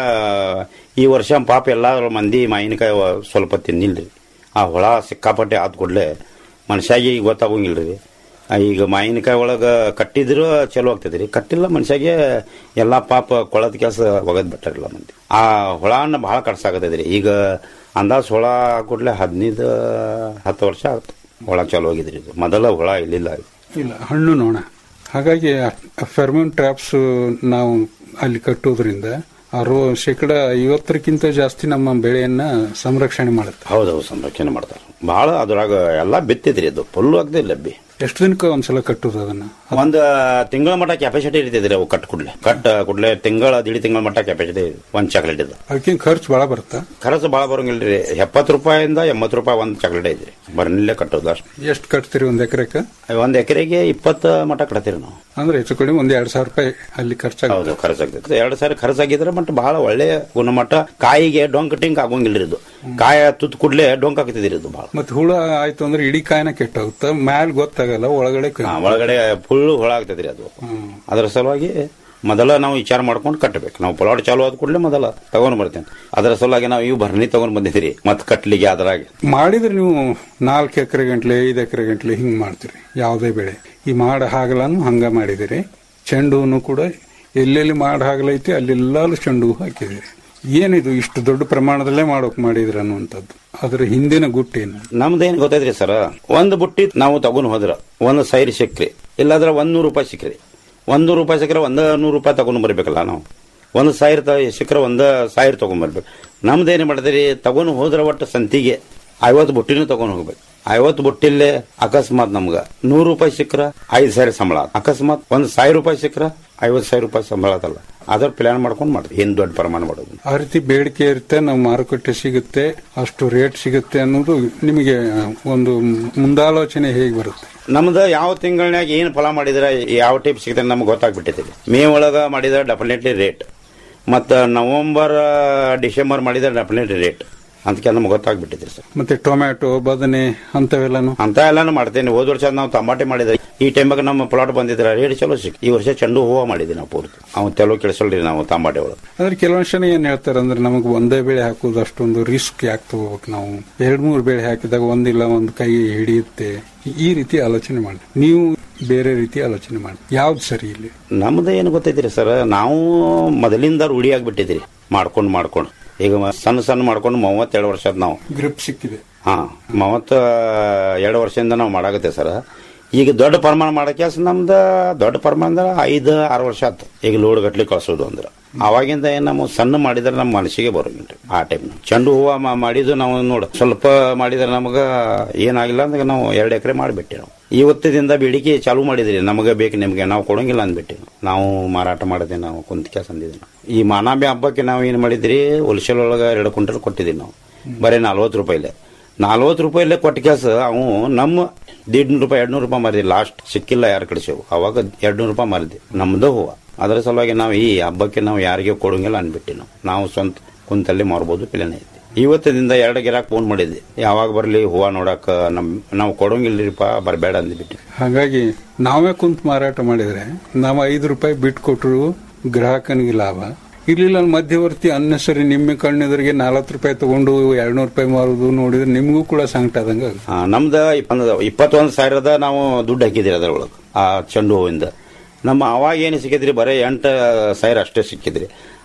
ಈ ವರ್ಷ ಪಾಪ ಎಲ್ಲ ಮಂದಿ ಮಾವಿನಕಾಯಿ ವ- ಸ್ವಲ್ಪ ತಿನ್ನಿಲ್ರಿ ಆ ಹುಳ ಸಿಕ್ಕಾಪಟ್ಟೆ ಆದ ಕೂಡಲೇ ಮನುಷ್ಯಾಗೆ ಈಗ ಗೊತ್ತಾಗಂಗಿಲ್ರಿ ಆ ಈಗ ಮಾವಿನಕಾಯಿ ಒಳಗ ಕಟ್ಟಿದ್ರು ಚಲೋ ಆಗ್ತದ್ರಿ ಕಟ್ಟಿಲ್ಲ ಮನುಷ್ಯಾಗೆ ಎಲ್ಲಾ ಪಾಪ ಕೊಳದ ಕೆಲಸ ಒಗದ್ ಬಿಟ್ಟಾರಿಲ್ಲ ಮಂದಿ ಆ ಹುಳನ ಬಹಳ ಕಡ್ಸಾಕತ್ತದ್ರಿ ಈಗ ಅಂದಾಜ್ ಹುಳ ಕೂಡಲೇ ಹದಿನೈದು ಹತ್ತು ವರ್ಷ ಆಯ್ತು ಹುಳ ಚಲೋ ಆಗಿದ್ರಿ ಇದು ಮೊದಲ ಹುಳ ಇಲ್ಲಿಲ್ಲ ಇಲ್ಲ ಹಣ್ಣು ನೋಣ ಹಾಗಾಗಿ ಫೆರ್ಮೋನ್ ಟ್ರಾಪ್ಸ್ ನಾವು ಅಲ್ಲಿ ಕಟ್ಟೋದ್ರಿಂದ ಆ ರೋ ಶೇಕಡ ಐವತ್ತರಕ್ಕಿಂತ ಜಾಸ್ತಿ ನಮ್ಮ ಬೆಳೆಯನ್ನ ಸಂರಕ್ಷಣೆ ಮಾಡುತ್ತೆ ಹೌದೌದು ಸಂರಕ್ಷಣೆ ಮಾಡ್ತಾರೆ ಬಹಳ ಅದ್ರಾಗ ಎಲ್ಲಾ ಬಿತ್ತಿದ್ರಿ ಅದು ಫುಲ್ ಆಗ್ತಿಲ್ಲ ಲಬ್ಬಿ ಎಷ್ಟು ದಿನಕ್ಕೆ ಒಂದ್ಸಲ ಕಟ್ಟೋದು ಅದನ್ನ ಒಂದ್ ತಿಂಗಳ ಮಟ್ಟ ಕೆಪಾಸಿಟಿ ಇರ್ತೈತ್ರಿ ಅವು ಕಟ್ ಕುಡ್ಲೆ ಕಟ್ ಕುಡ್ಲೆ ತಿಂಗಳ ದಿಡಿ ತಿಂಗಳ ಮಟ್ಟ ಕೆಪಾಸಿಟಿ ಒಂದ್ ಚಾಕ್ಲೇಟ್ ಇದು ಅದಕ್ಕೆ ಖರ್ಚು ಬಹಳ ಬರುತ್ತಾ ಖರ್ಚು ಭಾಳ ಬರಂಗಿಲ್ರಿ ಎಪ್ಪತ್ತು ರೂಪಾಯಿಂದ ಎಂಬತ್ತು ರೂಪಾಯಿ ಒಂದ್ ಚಾಕ್ಲೇಟ್ ಐತ್ರಿ ಬರ್ನಿಲ್ಲೇ ಕಟ್ಟೋದು ಅಷ್ಟು ಎಷ್ಟು ಕಟ್ತೀರಿ ಒಂದ್ ಎಕರೆಕ್ಕೆ ಒಂದ್ ಎಕರೆಗೆ ಇಪ್ಪತ್ತು ಮಟ್ಟ ಕಟ್ತೀರಿ ನಾವು ಅಂದ್ರೆ ಹೆಚ್ಚು ಕಡಿಮೆ ಒಂದ್ ಎರಡ್ ಸಾವಿರ ರೂಪಾಯಿ ಅಲ್ಲಿ ಖರ್ಚಾಗುತ್ತೆ ಹೌದು ಖರ್ಚಾಗ್ತೈತೆ ಎರಡು ಸಾರಿ ಖರ್ಚಾಗಿದ್ರೆ ಮಟ್ಟ ಬಹಳ ಒಳ್ಳೆ ಗುಣಮಟ್ಟ ಕಾಯಿಗೆ ಡೊಂಕ್ ಟಿಂಕ್ ಆಗೋಂಗಿಲ್ರಿ ಇದು ಕಾಯ ತುತ್ತು ಕುಡ್ಲೆ ಡೊಂಕ್ ಆಗ್ತಿದ್ರಿ ಇದು ಬಹಳ ಮತ್ತೆ ಹುಳ ಆಯ್ತು ಅಂದ್ರೆ ಇಡೀ ಕಾಯಿನ ಕೆಟ್ಟೋಗುತ್ತೆ ಮ್ಯಾಲ್ ಗೊತ್ತಾಗಲ್ಲ ಒಳಗಡೆ ಕ- ಹಾ, ಒಳಗಡೆ ಫುಲ್ ಹುಳ ಆಗ್ತದ್ರಿ ಅದು ಅದರ ಸಲುವಾಗಿ ಮೊದಲ ನಾವು ವಿಚಾರ ಮಾಡ್ಕೊಂಡು ಕಟ್ಟಬೇಕು ನಾವು ಪಲಾಟ್ ಚಾಲು ಆದ ಕೂಡಲೇ ಮೊದಲ ತಗೊಂಡ್ ಬರ್ತೇನೆ ಅದರ ಸಲುವಾಗಿ ನಾವು ಇವು ಭರಣಿ ತಗೊಂಡ್ ಬಂದಿದ್ದೀರಿ ಮತ್ ಕಟ್ಲಿಗೆ ಅದ್ರಾಗ ಮಾಡಿದ್ರೆ ನೀವು ನಾಲ್ಕು ಎಕರೆ ಗಂಟ್ಲೆ ಐದು ಎಕರೆ ಗಂಟ್ಲೆ ಹಿಂಗ್ ಮಾಡ್ತೀರಿ ಯಾವುದೇ ಬೆಳೆ ಈ ಮಾಡ ಹಾಗಲನ್ನು ಹಂಗ ಮಾಡಿದಿರಿ ಚೆಂಡು ಹೂನು ಕೂಡ ಎಲ್ಲೆಲ್ಲಿ ಮಾಡ ಹಾಗಲೈತಿ ಅಲ್ಲೆಲ್ಲಾಲು ಚೆಂಡು ಹೂ ಹಾಕಿದಿರಿ ಏನಿದು ಇಷ್ಟು ದೊಡ್ಡ ಪ್ರಮಾಣದಲ್ಲೇ ಮಾಡೋಕ್ ಮಾಡಿದ್ರ ಅನ್ನುವಂಥದ್ದು ಅದ್ರ ಹಿಂದಿನ ಗುಟ್ಟೇನು ನಮ್ದೇನ್ ಗೊತ್ತೈತ್ರಿ ಸರ್ ಒಂದು ಬುಟ್ಟಿ ನಾವು ತಗೊಂಡ್ ಹೋದ್ರ ಒಂದು ಸೈರ್ ಸಿಕ್ರಿ ಇಲ್ಲಾಂದ್ರೆ ಒಂದ್ ನೂರು ರೂಪಾಯಿ ಸಿಕ್ರಿ ಒಂದ್ ನೂರು ರೂಪಾಯಿ ಸಿಕ್ಕರೆ ಒಂದ ನೂರು ರೂಪಾಯಿ ತಗೊಂಡ್ ಬರ್ಬೇಕಲ್ಲ ನಾವು ಒಂದು ಸಾವಿರ ತ ಸಿಕ್ಕರೆ ಒಂದ ಸಾವಿರ ತಗೊಂಡ್ ಬರ್ಬೇಕು ನಮ್ದೇನ್ ಮಾಡಿದ್ರಿ ತಗೊಂಡ್ ಹೋದ್ರ ಒಟ್ಟು ಸಂತಿಗೆ ಐವತ್ತು ಬುಟ್ಟಿನೂ ತಗೊಂಡ್ ಹೋಗ್ಬೇಕು ಐವತ್ತು ಬುಟ್ಟಿಲ್ಲೇ ಅಕಸ್ಮಾತ್ ನಮ್ಗ ನೂರು ರೂಪಾಯಿ ಸಿಕ್ಕ್ರ ಐದು ಸಾವಿರ ಸಂಬಳ ಆತ್. ಅಕಸ್ಮಾತ್ ಒಂದ್ ಸಾವಿರ ರೂಪಾಯಿ ಸಿಕ್ಕ್ರ ಐವತ್ತು ಸಾವಿರ ರೂಪಾಯಿ ಸಂಬಳ ಆತಲ್ಲ ಅದ್ರ ಪ್ಲಾನ್ ಮಾಡ್ಕೊಂಡು ಮಾಡ್ತೀವಿ ಏನ್ ದೊಡ್ಡ ಪ್ರಮಾಣ ಮಾಡೋದು ಆ ರೀತಿ ಬೇಡಿಕೆ ಇರುತ್ತೆ ನಾವು ಮಾರುಕಟ್ಟೆ ಸಿಗುತ್ತೆ ಅಷ್ಟು ರೇಟ್ ಸಿಗುತ್ತೆ ಅನ್ನೋದು ನಿಮಗೆ ಒಂದು ಮುಂದಾಲೋಚನೆ ಹೇಗೆ ಬರುತ್ತೆ ನಮ್ದು ಯಾವ ತಿಂಗಳನ್ಯಾಗ ಏನ್ ಫಲ ಮಾಡಿದ್ರೆ ಯಾವ ಟೈಪ್ ಸಿಗುತ್ತೆ ನಮ್ಗೆ ಗೊತ್ತಾಗ್ಬಿಟ್ಟೈತಿ ಮೇ ಒಳಗ ಮಾಡಿದ್ರೆ ಡೆಫಿನೆಟ್ಲಿ ರೇಟ್ ಮತ್ತ ನವೆಂಬರ್ ಡಿಸೆಂಬರ್ ಮಾಡಿದ್ರೆ ಡೆಫಿನೆಟ್ಲಿ ರೇಟ್ ಅದಕ್ಕೆ ನಮ್ಗೆ ಗೊತ್ತಾಗ್ಬಿಟ್ಟೈತಿ ಸರ್ ಮತ್ತೆ ಟೊಮ್ಯಾಟೊ ಬದನೆ ಅಂತವೆಲ್ಲಾನು ಅಂತ ಎಲ್ಲಾನು ಮಾಡ್ತೇನೆ ಹೋದ ವರ್ಷ ನಾವು ಟಮಾಟೆ ಮಾಡಿದ್ರೆ ಈ ಟೈಮಾಗ ನಮ್ಮ ಪ್ಲಾಟ್ ಬಂದಿದ್ರೆ ರೇಟ್ ಚಲೋ ಸಿಕ್ ಈ ವರ್ಷ ಚೆಂಡು ಹೂವ ಮಾಡಿದ್ವಿ ನಾವು ಪೂರ್ತಿ ಅವ್ನು ತೆಲೋ ಕೆಳಸಲ್ರಿ ನಾವು ಟಮಾಟೆ ಒಳಗೆ ಅಂದ್ರೆ ಕೆಲವೊಂದು ಜನ ಏನ್ ಹೇಳ್ತಾರೆ ಅಂದ್ರೆ ನಮಗೆ ಒಂದೇ ಬೆಳೆ ಹಾಕೋದು ಅಷ್ಟೊಂದು ರಿಸ್ಕ್ ಯಾಕೆ ತಗೋಬೇಕು ನಾವು ಎರಡ್ ಮೂರು ಬೆಳೆ ಹಾಕಿದಾಗ ಒಂದಿಲ್ಲ ಒಂದು ಕೈ ಹಿಡಿಯುತ್ತೆ ಈ ರೀತಿ ಆಲೋಚನೆ ಮಾಡಿ ನೀವು ಬೇರೆ ರೀತಿ ಆಲೋಚನೆ ಮಾಡಿ ಯಾವ್ದು ಸರಿ ಇಲ್ಲಿ ನಮ್ದು ಏನು ಗೊತ್ತೈತ್ರಿ ಸರ್ ನಾವು ಮೊದಲಿಂದ ರೂಢಿ ಆಗ್ಬಿಟ್ಟಿದ್ರಿ ಮಾಡ್ಕೊಂಡು ಮಾಡ್ಕೊಂಡು ಈಗ ಮ- ಸಣ್ಣ ಸಣ್ಣ ಮಾಡ್ಕೊಂಡು ಮೂವತ್ತೆರಡು ವರ್ಷ ಆದ್ ನಾವು ಗ್ರಿಪ್ ಸಿಕ್ಕಿದೆ ಹಾ ಮೂವತ್ತ ಎರಡು ವರ್ಷದಿಂದ ನಾವು ಮಾಡಾಕತ್ತೆ ಸರ್ ಈಗ ದೊಡ್ಡ ಪ್ರಮಾಣ ಮಾಡಕ್ಕೆ ನಮ್ದು ದೊಡ್ಡ ಪ್ರಮಾಣ ಅಂದ್ರೆ ಐದು ಆರು ವರ್ಷ ಆಯ್ತು ಈಗ ಲೋಡ್ ಗಟ್ಲಿ ಕಳ್ಸೋದು ಅಂದ್ರೆ ಅವಾಗಿಂದ ಏನ್ ನಾವು ಸಣ್ಣ ಮಾಡಿದ್ರೆ ನಮ್ಮ ಮನಸ್ಸಿಗೆ ಬರೋಂಗಿಲ್ಲ ಆ ಟೈಮ್ ಚೆಂಡು ಹೂವ ಮಾ- ಮಾಡಿದ್ದು ನಾವು ನೋಡು ಸ್ವಲ್ಪ ಮಾಡಿದ್ರೆ ನಮಗ ಏನಾಗಿಲ್ಲ ಅಂದ್ರೆ ನಾವು ಎರಡು ಎಕರೆ ಮಾಡಿಬಿಟ್ಟೆ ನಾವು ಇವತ್ತದಿಂದ ಬೇಡಿಕೆ ಚಾಲು ಮಾಡಿದ್ರಿ ನಮಗೆ ಬೇಕು ನಿಮಗೆ ನಾವು ಕೊಡೋಂಗಿಲ್ಲ ಅಂದ್ಬಿಟ್ಟು ನಾವು ಮಾರಾಟ ಮಾಡಿದೆ ನಾವು ಕುಂತಿಕೆ ಸಂದಿದ್ವಿ ಈ ಮಾನಾಬಿ ಹಬ್ಬಕ್ಕೆ ನಾವು ಏನು ಮಾಡಿದ್ರಿ ಹೋಲ್ಸೇಲ್ ಒಳಗೆ ಎರಡು ಕ್ವಿಂಟಲ್ ಕೊಟ್ಟಿದ್ದೀವಿ ನಾವು ಬರೀ ನಲ್ವತ್ತು ರೂಪಾಯಿಲೆ ನಲ್ವತ್ತು ರೂಪಾಯಿಲೆ ಕೊಟ್ಟ ಕೆಲಸ ಅವು ನಮ್ಮ ದೀಡ್ನೂರು ರೂಪಾಯಿ ಎರಡ್ನೂರು ರೂಪಾಯಿ ಮಾರಿದ್ವಿ ಲಾಸ್ಟ್ ಸಿಕ್ಕಿಲ್ಲ ಯಾರು ಕಳಿಸೇವು ಅವಾಗ ಎರಡ್ನೂರು ರೂಪಾಯಿ ಮಾರಿದ್ವಿ ನಮ್ದು ಹೂವ ಅದರ ಸಲುವಾಗಿ ನಾವು ಈ ಹಬ್ಬಕ್ಕೆ ನಾವು ಯಾರಿಗೆ ಕೊಡೋಂಗಿಲ್ಲ ಅಂದ್ಬಿಟ್ಟು ನಾವು ನಾವು ಸ್ವಂತ ಕುಂತಲ್ಲಿ ಮಾರ್ಬೋದು ಪ್ಲೇನ್ ಐತಿ ಇವತ್ತಿನಿಂದ ಎರಡು ಗಿರಾಕ್ ಫೋನ್ ಮಾಡಿದ್ವಿ ಯಾವಾಗ ಬರಲಿ ಹೂವ ನೋಡಕ್ ನಮ್ ನಾವು ಕೊಡೋಂಗಿಲ್ರಿಪ್ಪ ಬರಬೇಡ ಅಂದ್ಬಿಟ್ಟು ಹಾಗಾಗಿ ನಾವೇ ಕುಂತ್ ಮಾರಾಟ ಮಾಡಿದ್ರೆ ನಾವು ಐದು ರೂಪಾಯಿ ಬಿಟ್ಟು ಕೊಟ್ಟರು ಗ್ರಾಹಕನಿಗೆ ಲಾಭ ಇರ್ಲಿಲ್ಲ ಮಧ್ಯವರ್ತಿ ಅನ್ನಸರಿ ನಿಮ್ಮ ಕಣ್ಣೆದುರಿಗೆ ನಾಲ್ವತ್ತು ರೂಪಾಯಿ ತಗೊಂಡು ಎರಡ್ನೂರು ರೂಪಾಯಿ ಮಾರುದು ನೋಡಿದ್ರೆ ನಿಮಗೂ ಕೂಡ ಸಂಕಟ ಆದಂಗ ಆಗುತ್ತೆ. ಆ, ನಮ್ದು ಇಪ್ಪತ್ತೊಂದು ಇಪ್ಪತ್ತೊಂದು ಸಾವಿರದ ನಾವು ದುಡ್ಡು ಹಾಕಿದ್ರಿ ಅದರೊಳಗೆ ಆ ಚೆಂಡು ಹೂವಿಂದ ನಮ್ಮ ಅವಾಗ ಏನು ಸಿಕ್ಕಿದ್ರಿ ಬರೀ ಎಂಟು ಸಾವಿರ ಅಷ್ಟೇ ಸಿಕ್ಕಿದ್ರಿ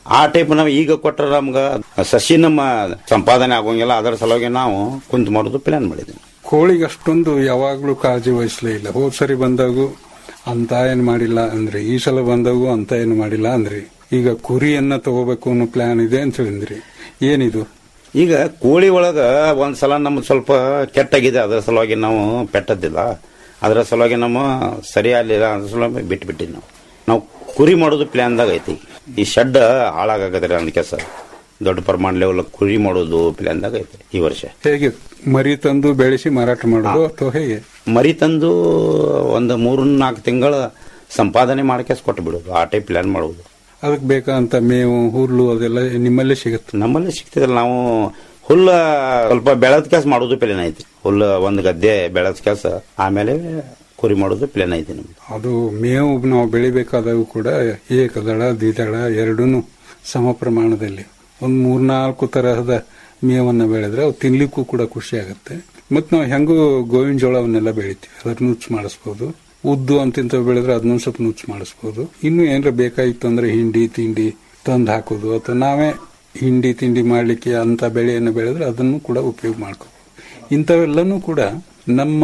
ಆ ಟೈಪ್ ನಾವು ಈಗ ಕೊಟ್ಟರೆ ನಮ್ಗೆ ಸಸಿ ನಮ್ಮ ಸಂಪಾದನೆ ಆಗೋಂಗಿಲ್ಲ ಅದರ ಸಲುವಾಗಿ ನಾವು ಕುಂತು ಮಾಡೋದು ಪ್ಲಾನ್ ಮಾಡಿದ್ವಿ ಕೋಳಿಗೆ ಅಷ್ಟೊಂದು ಯಾವಾಗ್ಲೂ ಕಾಳಜಿ ವಹಿಸಲೇ ಇಲ್ಲ ಹೋದ್ ಸರಿ ಬಂದಾಗೂ ಅಂತ ಏನ್ ಮಾಡಿಲ್ಲ ಅಂದ್ರೆ ಈ ಸಲ ಬಂದಾಗೂ ಅಂತ ಏನು ಮಾಡಿಲ್ಲ ಅಂದ್ರಿ ಈಗ ಕುರಿಯನ್ನ ತಗೋಬೇಕು ಅನ್ನೋ ಪ್ಲಾನ್ ಇದೆ ಅಂತ ಹೇಳಿದ್ರಿ ಏನಿದು ಈಗ ಕೋಳಿ ಒಳಗ ಒಂದ್ ಸಲ ನಮ್ದು ಸ್ವಲ್ಪ ಕೆಟ್ಟಾಗಿದೆ ಅದರ ಸಲುವಾಗಿ ನಾವು ಪೆಟ್ಟದ್ದಿಲ್ಲ ಅದರ ಸಲುವಾಗಿ ನಮ್ಮ ಸರಿ ಆಗಲಿಲ್ಲ ಅದ್ರ ಸಲುವಾಗಿ ಬಿಟ್ಬಿಟ್ಟಿವಿ ನಾವು ನಾವು ಕುರಿ ಮಾಡೋದು ಪ್ಲಾನ್ದಾಗ ಐತಿ ಈ ಶೆಡ್ ಹಾಳಾಗತ್ತರಿ ಅಂದ ಕೆಲಸ ದೊಡ್ಡ ಪ್ರಮಾಣ ಲೆವೆಲ್ ಕುರಿ ಮಾಡೋದು ಪ್ಲಾನ್ದಾಗ ಐತಿ ಈ ವರ್ಷ ಹೇಗೆ ಮರಿ ತಂದು ಬೆಳೆಸಿ ಮಾರಾಟ ಮಾಡೋದು ಅಥವಾ ಹೇಗೆ ಮರಿ ತಂದು ಒಂದು ಮೂರು ನಾಲ್ಕು ತಿಂಗಳ ಸಂಪಾದನೆ ಮಾಡ್ಕೇಸ್ ಕೊಟ್ಟು ಬಿಡೋದು ಆ ಟೈಪ್ ಪ್ಲಾನ್ ಮಾಡೋದು ಅದಕ್ಕೆ ಬೇಕಾದಂತ ಮೇವು ಹುಲ್ಲು ಅದೆಲ್ಲ ನಿಮ್ಮಲ್ಲೇ ಸಿಗುತ್ತೆ ನಮ್ಮಲ್ಲಿ ಸಿಗ್ತಿದ್ರಲ್ಲ ನಾವು ಹುಲ್ಲ ಸ್ವಲ್ಪ ಬೆಳೆದ ಕೆಲಸ ಮಾಡೋದು ಪ್ಲೇನ್ ಐತಿ ಹುಲ್ಲ ಒಂದು ಗದ್ದೆ ಬೆಳೆದ ಕೆಲಸ ಆಮೇಲೆ ಕುರಿ ಮಾಡೋದು ಪ್ಲೇನ್ ಐತಿ ನಮ್ಗೆ ಅದು ಮೇವು ನಾವು ಬೆಳಿಬೇಕಾದಾಗ ಕೂಡ ಏಕದಳ ದ್ವಿದಳ ಎರಡೂ ಸಮ ಪ್ರಮಾಣದಲ್ಲಿ ಒಂದು ಮೂರ್ನಾಲ್ಕು ತರಹದ ಮೇವನ್ನ ಬೆಳೆದ್ರೆ ಅವು ತಿನ್ಲಿಕ್ಕೂ ಕೂಡ ಖುಷಿ ಆಗುತ್ತೆ ಮತ್ತು ನಾವು ಹೆಂಗೂ ಗೋವಿನ ಜೋಳವನ್ನೆಲ್ಲ ಬೆಳಿತೀವಿ ಅದನ್ನ ನುಚ್ಚು ಮಾಡಿಸ್ಬೋದು ಉದ್ದು ಅಂತಿಂತ ಬೆಳೆದ್ರೆ ಅದನ್ನೊಂದು ಸ್ವಲ್ಪ ನುಚ್ಚು ಮಾಡಿಸ್ಬೋದು ಇನ್ನು ಏನಾರ ಬೇಕಾಗಿತ್ತು ಅಂದ್ರೆ ಹಿಂಡಿ ತಿಂಡಿ ತಂದು ಹಾಕೋದು ಅಥವಾ ನಾವೇ ಹಿಂಡಿ ತಿಂಡಿ ಮಾಡಲಿಕ್ಕೆ ಅಂತ ಬೆಳೆಯನ್ನು ಬೆಳೆದ್ರೆ ಅದನ್ನು ಕೂಡ ಉಪಯೋಗ ಮಾಡ್ಕೋಬಹುದು ಇಂಥವೆಲ್ಲನೂ ಕೂಡ ನಮ್ಮ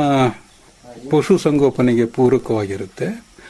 ಪಶು ಸಂಗೋಪನೆಗೆ ಪೂರಕವಾಗಿರುತ್ತೆ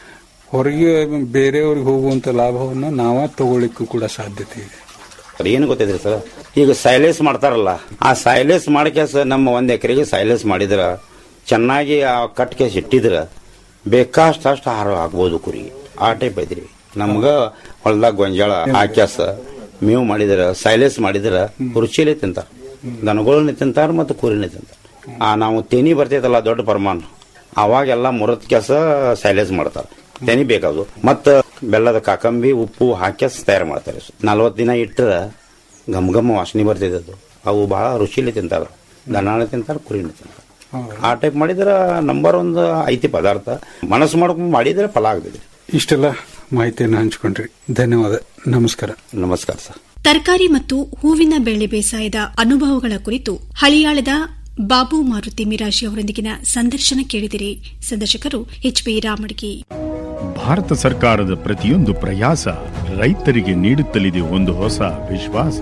ಹೊರಗೆ ಬೇರೆಯವ್ರಿಗೆ ಹೋಗುವಂತ ಲಾಭವನ್ನು ನಾವ ತಗೊಳ್ಳಿಕ್ಕೂ ಕೂಡ ಸಾಧ್ಯತೆ ಇದೆ ಸರ್ ಏನು ಗೊತ್ತಿದ್ರಿ ಸರ್ ಈಗ ಸೈಲೇಸ್ ಮಾಡ್ತಾರಲ್ಲ ಆ ಸೈಲೇಸ್ ಮಾಡಕ್ಯಾಸ ನಮ್ಮ ಒಂದ್ ಎಕರೆಗೆ ಸೈಲೇಸ್ ಮಾಡಿದ್ರ ಚೆನ್ನಾಗಿ ಆ ಕಟ್ ಕೇಸ್ ಇಟ್ಟಿದ್ರ ಬೇಕಾಷ್ಟು ಅಷ್ಟು ಆಹಾರ ಹಾಕ್ಬೋದು ಕುರಿಗೆ ಆ ಟೈಪ್ ಐತ್ರಿ ನಮ್ಗ ಹೊಲ್ದಾಗ ಗೊಂಜಾಳ ಹಾಕ್ಯಾಸ ಮೇವು ಮಾಡಿದ್ರ ಸೈಲೇಸ್ ಮಾಡಿದ್ರ ರುಚಿಲೇ ತಿಂತಾರ ದನಗಳನ್ನ ತಿಂತಾರ ಮತ್ತು ಕುರಿನೇ ತಿಂತಾರ ಆ ನಾವು ತೆನಿ ಬರ್ತೈತಲ್ಲ ದೊಡ್ಡ ಪ್ರಮಾಣ ಅವಾಗೆಲ್ಲ ಮುರತ್ ಕೆಲಸ ಸೈಲೇಸ್ ಮಾಡ್ತಾರ ತೆನಿ ಬೇಕಾದು ಮತ್ತ ಬೆಲ್ಲದ ಕಾಕಂಬಿ ಉಪ್ಪು ಹಾಕ್ಯಾಸ್ ತಯಾರು ಮಾಡ್ತಾರೆ ನಲ್ವತ್ತು ದಿನ ಇಟ್ಟರೆ ಘಮ್ ಘಮ್ ವಾಸನೆ ಬರ್ತೈತೆ ಅದು ಅವು ಬಹಳ ರುಚಿಲಿ ತಿಂತಾರ ದನಾಳೆ ತಿಂತಾರ ಕುರಿನ ತಿಂತಾರ ಆ ಟೈಪ್ ಮಾಡಿದ್ರ ನಂಬರ್ ಒಂದು ಐತಿ ಪದಾರ್ಥ ಮನಸ್ಸು ಮಾಡ್ಕೊಂಡು ಮಾಡಿದ್ರೆ ಫಲ ಆಗ್ತೈತಿ ಇಷ್ಟೆಲ್ಲ ಮಾಹಿತಿಯನ್ನು ಹಂಚ್ಕೊಂಡ್ರಿ ಧನ್ಯವಾದ ನಮಸ್ಕಾರ ನಮಸ್ಕಾರ ಸರ್ ತರಕಾರಿ ಮತ್ತು ಹೂವಿನ ಬೆಳೆ ಬೇಸಾಯದ ಅನುಭವಗಳ ಕುರಿತು ಹಳಿಯಾಳದ ಬಾಬು ಮಾರುತಿ ಮಿರಾಶಿ ಅವರೊಂದಿಗಿನ ಸಂದರ್ಶನ ಕೇಳಿದಿರಿ ಸಂದರ್ಶಕರು ಎಚ್ಪಿ ರಾಮಡ್ಗಿ ಭಾರತ ಸರ್ಕಾರದ ಪ್ರತಿಯೊಂದು ಪ್ರಯಾಸ ರೈತರಿಗೆ ನೀಡುತ್ತಲಿದೆ ಒಂದು ಹೊಸ ವಿಶ್ವಾಸ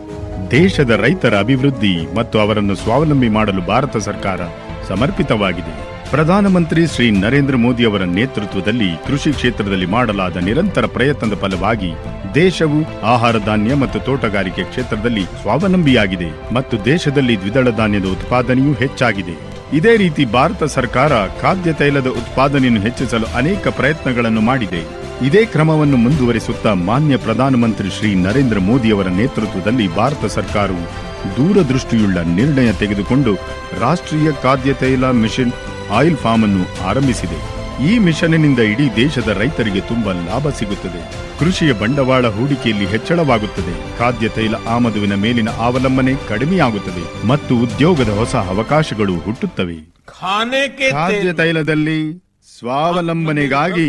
ದೇಶದ ರೈತರ ಅಭಿವೃದ್ಧಿ ಮತ್ತು ಅವರನ್ನು ಸ್ವಾವಲಂಬಿ ಮಾಡಲು ಭಾರತ ಸರ್ಕಾರ ಸಮರ್ಪಿತವಾಗಿದೆ ಪ್ರಧಾನಮಂತ್ರಿ ಶ್ರೀ ನರೇಂದ್ರ ಮೋದಿ ಅವರ ನೇತೃತ್ವದಲ್ಲಿ ಕೃಷಿ ಕ್ಷೇತ್ರದಲ್ಲಿ ಮಾಡಲಾದ ನಿರಂತರ ಪ್ರಯತ್ನದ ಫಲವಾಗಿ ದೇಶವು ಆಹಾರ ಧಾನ್ಯ ಮತ್ತು ತೋಟಗಾರಿಕೆ ಕ್ಷೇತ್ರದಲ್ಲಿ ಸ್ವಾವಲಂಬಿಯಾಗಿದೆ ಮತ್ತು ದೇಶದಲ್ಲಿ ದ್ವಿದಳ ಧಾನ್ಯದ ಉತ್ಪಾದನೆಯೂ ಹೆಚ್ಚಾಗಿದೆ ಇದೇ ರೀತಿ ಭಾರತ ಸರ್ಕಾರ ಖಾದ್ಯ ತೈಲದ ಉತ್ಪಾದನೆಯನ್ನು ಹೆಚ್ಚಿಸಲು ಅನೇಕ ಪ್ರಯತ್ನಗಳನ್ನು ಮಾಡಿದೆ ಇದೇ ಕ್ರಮವನ್ನು ಮುಂದುವರಿಸುತ್ತಾ ಮಾನ್ಯ ಪ್ರಧಾನಮಂತ್ರಿ ಶ್ರೀ ನರೇಂದ್ರ ಮೋದಿಯವರ ನೇತೃತ್ವದಲ್ಲಿ ಭಾರತ ಸರ್ಕಾರವು ದೂರದೃಷ್ಟಿಯುಳ್ಳ ನಿರ್ಣಯ ತೆಗೆದುಕೊಂಡು ರಾಷ್ಟ್ರೀಯ ಖಾದ್ಯ ತೈಲ ಮಿಷನ್ ಆಯಿಲ್ ಫಾರ್ಮ್ ಅನ್ನು ಆರಂಭಿಸಿದೆ ಈ ಮಿಷನ್ನಿನಿಂದ ಇಡೀ ದೇಶದ ರೈತರಿಗೆ ತುಂಬಾ ಲಾಭ ಸಿಗುತ್ತದೆ ಕೃಷಿಯ ಬಂಡವಾಳ ಹೂಡಿಕೆಯಲ್ಲಿ ಹೆಚ್ಚಳವಾಗುತ್ತದೆ ಖಾದ್ಯ ತೈಲ ಆಮದುವಿನ ಮೇಲಿನ ಅವಲಂಬನೆ ಕಡಿಮೆಯಾಗುತ್ತದೆ ಮತ್ತು ಉದ್ಯೋಗದ ಹೊಸ ಅವಕಾಶಗಳು ಹುಟ್ಟುತ್ತವೆ खाने के ಖಾದ್ಯ तेल ತೈಲದಲ್ಲಿ ಸ್ವಾವಲಂಬನೆಗಾಗಿ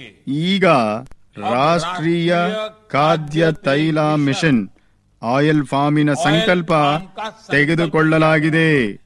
ಈಗ ರಾಷ್ಟ್ರೀಯ ಖಾದ್ಯ ತೈಲ ಮಿಷನ್ ಆಯಿಲ್ ಫಾರ್ಮಿನ ಸಂಕಲ್ಪ ತೆಗೆದುಕೊಳ್ಳಲಾಗಿದೆ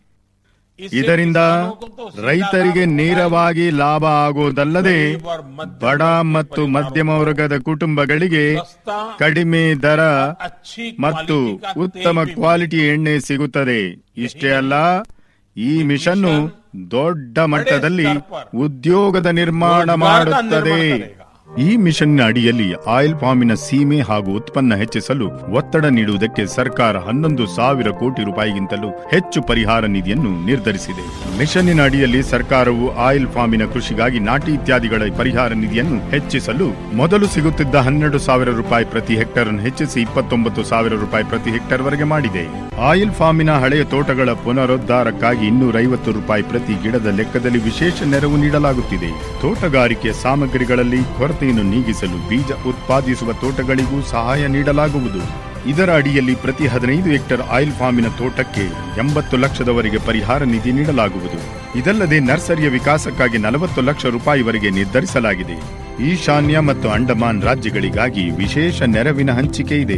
ಇದರಿಂದ ರೈತರಿಗೆ ನೇರವಾಗಿ ಲಾಭ ಆಗುವುದಲ್ಲದೆ ಬಡ ಮತ್ತು ಮಧ್ಯಮ ವರ್ಗದ ಕುಟುಂಬಗಳಿಗೆ ಕಡಿಮೆ ದರ ಮತ್ತು ಉತ್ತಮ ಕ್ವಾಲಿಟಿ ಎಣ್ಣೆ ಸಿಗುತ್ತದೆ ಇಷ್ಟೇ ಅಲ್ಲ ಈ ಮಿಷನ್ನು ದೊಡ್ಡ ಮಟ್ಟದಲ್ಲಿ ಉದ್ಯೋಗದ ನಿರ್ಮಾಣ ಮಾಡುತ್ತದೆ ಈ ಮಿಷನ್ನ ಅಡಿಯಲ್ಲಿ ಆಯಿಲ್ ಫಾರ್ಮಿನ ಸೀಮೆ ಹಾಗೂ ಉತ್ಪನ್ನ ಹೆಚ್ಚಿಸಲು ಒತ್ತಡ ನೀಡುವುದಕ್ಕೆ ಸರ್ಕಾರ ಹನ್ನೊಂದು ಸಾವಿರ ಕೋಟಿ ರೂಪಾಯಿಗಿಂತಲೂ ಹೆಚ್ಚು ಪರಿಹಾರ ನಿಧಿಯನ್ನು ನಿರ್ಧರಿಸಿದೆ ಮಿಷನ್ನಿನ ಅಡಿಯಲ್ಲಿ ಸರ್ಕಾರವು ಆಯಿಲ್ ಫಾರ್ಮಿನ ಕೃಷಿಗಾಗಿ ನಾಟಿ ಇತ್ಯಾದಿಗಳ ಪರಿಹಾರ ನಿಧಿಯನ್ನು ಹೆಚ್ಚಿಸಲು ಮೊದಲು ಸಿಗುತ್ತಿದ್ದ ಹನ್ನೆರಡು ಸಾವಿರ ರೂಪಾಯಿ ಪ್ರತಿ ಹೆಕ್ಟರ್ ಅನ್ನು ಹೆಚ್ಚಿಸಿ ಇಪ್ಪತ್ತೊಂಬತ್ತು ಸಾವಿರ ರೂಪಾಯಿ ಪ್ರತಿ ಹೆಕ್ಟರ್ ವರೆಗೆ ಮಾಡಿದೆ ಆಯಿಲ್ ಫಾರ್ಮಿನ ಹಳೆಯ ತೋಟಗಳ ಪುನರುದ್ಧಾರಕ್ಕಾಗಿ ಇನ್ನೂರೈವತ್ತು ರೂಪಾಯಿ ಪ್ರತಿ ಗಿಡದ ಲೆಕ್ಕದಲ್ಲಿ ವಿಶೇಷ ನೆರವು ನೀಡಲಾಗುತ್ತಿದೆ ತೋಟಗಾರಿಕೆ ಸಾಮಗ್ರಿಗಳಲ್ಲಿ ಕೊರತೆಯನ್ನು ನೀಗಿಸಲು ಬೀಜ ಉತ್ಪಾದಿಸುವ ತೋಟಗಳಿಗೂ ಸಹಾಯ ನೀಡಲಾಗುವುದು ಇದರ ಅಡಿಯಲ್ಲಿ ಪ್ರತಿ ಹದಿನೈದು ಹೆಕ್ಟರ್ ಆಯಿಲ್ ಫಾರ್ಮಿನ ತೋಟಕ್ಕೆ ಎಂಬತ್ತು ಲಕ್ಷದವರೆಗೆ ಪರಿಹಾರ ನಿಧಿ ನೀಡಲಾಗುವುದು ಇದಲ್ಲದೆ ನರ್ಸರಿಯ ವಿಕಾಸಕ್ಕಾಗಿ ನಲವತ್ತು ಲಕ್ಷ ರೂಪಾಯಿವರೆಗೆ ನಿರ್ಧರಿಸಲಾಗಿದೆ ಈಶಾನ್ಯ ಮತ್ತು ಅಂಡಮಾನ್ ರಾಜ್ಯಗಳಿಗಾಗಿ ವಿಶೇಷ ನೆರವಿನ ಹಂಚಿಕೆ ಇದೆ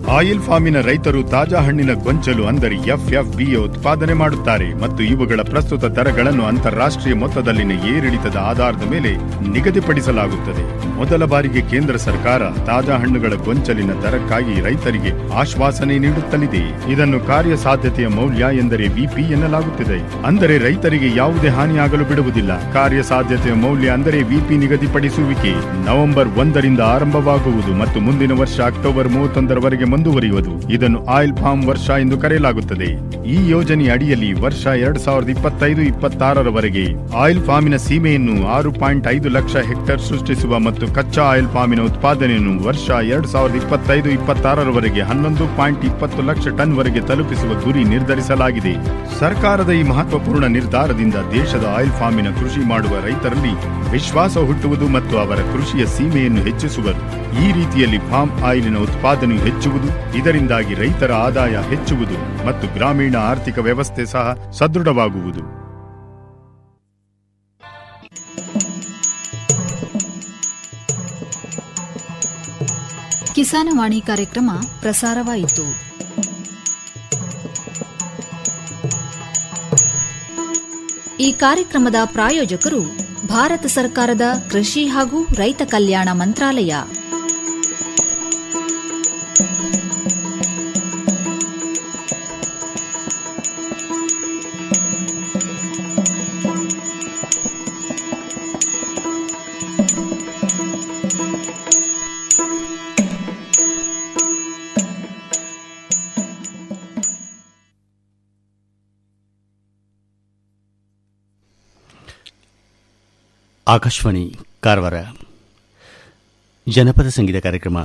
ಆಯಿಲ್ ಫಾರ್ಮಿನ ರೈತರು ತಾಜಾ ಹಣ್ಣಿನ ಗೊಂಚಲು ಅಂದರೆ ಎಫ್ಎಫ್ಬಿ ಉತ್ಪಾದನೆ ಮಾಡುತ್ತಾರೆ ಮತ್ತು ಇವುಗಳ ಪ್ರಸ್ತುತ ದರಗಳನ್ನು ಅಂತಾರಾಷ್ಟ್ರೀಯ ಮೊತ್ತದಲ್ಲಿನ ಏರಿಳಿತದ ಆಧಾರದ ಮೇಲೆ ನಿಗದಿಪಡಿಸಲಾಗುತ್ತದೆ ಮೊದಲ ಬಾರಿಗೆ ಕೇಂದ್ರ ಸರ್ಕಾರ ತಾಜಾ ಹಣ್ಣುಗಳ ಗೊಂಚಲಿನ ದರಕ್ಕಾಗಿ ರೈತರಿಗೆ ಆಶ್ವಾಸನೆ ನೀಡುತ್ತಲಿದೆ ಇದನ್ನು ಕಾರ್ಯಸಾಧ್ಯತೆಯ ಮೌಲ್ಯ ಎಂದರೆ ವಿಪಿ ಎನ್ನಲಾಗುತ್ತಿದೆ ಅಂದರೆ ರೈತರಿಗೆ ಯಾವುದೇ ಹಾನಿಯಾಗಲು ಬಿಡುವುದಿಲ್ಲ ಕಾರ್ಯಸಾಧ್ಯತೆಯ ಮೌಲ್ಯ ಅಂದರೆ ವಿಪಿ ನಿಗದಿಪಡಿಸುವಿಕೆ ನವೆಂಬರ್ ಒಂದರಿಂದ ಆರಂಭವಾಗುವುದು ಮತ್ತು ಮುಂದಿನ ವರ್ಷ ಅಕ್ಟೋಬರ್ ಮೂವತ್ತೊಂದರವರೆಗೆ ಮುಂದುವರಿಯುವುದು ಇದನ್ನು ಆಯಿಲ್ ಫಾರ್ಮ್ ವರ್ಷ ಎಂದು ಕರೆಯಲಾಗುತ್ತದೆ ಈ ಯೋಜನೆ ಅಡಿಯಲ್ಲಿ ವರ್ಷ ಎರಡ್ ಸಾವಿರದ ಇಪ್ಪತ್ತೈದು ಇಪ್ಪತ್ತಾರರವರೆಗೆ ಆಯಿಲ್ ಫಾರ್ಮಿನ ಸೀಮೆಯನ್ನು ಆರು ಪಾಯಿಂಟ್ ಐದು ಲಕ್ಷ ಹೆಕ್ಟೇರ್ ಸೃಷ್ಟಿಸುವ ಮತ್ತು ಕಚ್ಚಾ ಆಯಿಲ್ ಫಾರ್ಮಿನ ಉತ್ಪಾದನೆಯನ್ನು ವರ್ಷ ಎರಡ್ ಸಾವಿರದ ಇಪ್ಪತ್ತೈದು ಇಪ್ಪತ್ತಾರರವರೆಗೆ ಹನ್ನೊಂದು ಪಾಯಿಂಟ್ ಇಪ್ಪತ್ತು ಲಕ್ಷ ಟನ್ ವರೆಗೆ ತಲುಪಿಸುವ ಗುರಿ ನಿರ್ಧರಿಸಲಾಗಿದೆ ಸರ್ಕಾರದ ಈ ಮಹತ್ವಪೂರ್ಣ ನಿರ್ಧಾರದಿಂದ ದೇಶದ ಆಯಿಲ್ ಫಾರ್ಮಿನ ಕೃಷಿ ಮಾಡುವ ರೈತರಲ್ಲಿ ವಿಶ್ವಾಸ ಹುಟ್ಟುವುದು ಮತ್ತು ಅವರ ಕೃಷಿಯ ಸೀಮೆಯನ್ನು ಹೆಚ್ಚಿಸುವರು ಈ ರೀತಿಯಲ್ಲಿ ಫಾರ್ಮ್ ಆಯಿಲಿನ ಉತ್ಪಾದನೆಯು ಹೆಚ್ಚುವುದು ಇದರಿಂದಾಗಿ ರೈತರ ಆದಾಯ ಹೆಚ್ಚುವುದು ಮತ್ತು ಗ್ರಾಮೀಣ ಆರ್ಥಿಕ ವ್ಯವಸ್ಥೆ ಸಹ ಸದೃಢವಾಗುವುದು ಕಿಸಾನವಾಣಿ ಕಾರ್ಯಕ್ರಮ ಪ್ರಸಾರವಾಯಿತು ಈ ಕಾರ್ಯಕ್ರಮದ ಪ್ರಾಯೋಜಕರು ಭಾರತ ಸರ್ಕಾರದ ಕೃಷಿ ಹಾಗೂ ರೈತ ಕಲ್ಯಾಣ ಮಂತ್ರಾಲಯ ಆಕಾಶವಾಣಿ ಕಾರವಾರ ಜನಪದ ಸಂಗೀತ ಕಾರ್ಯಕ್ರಮ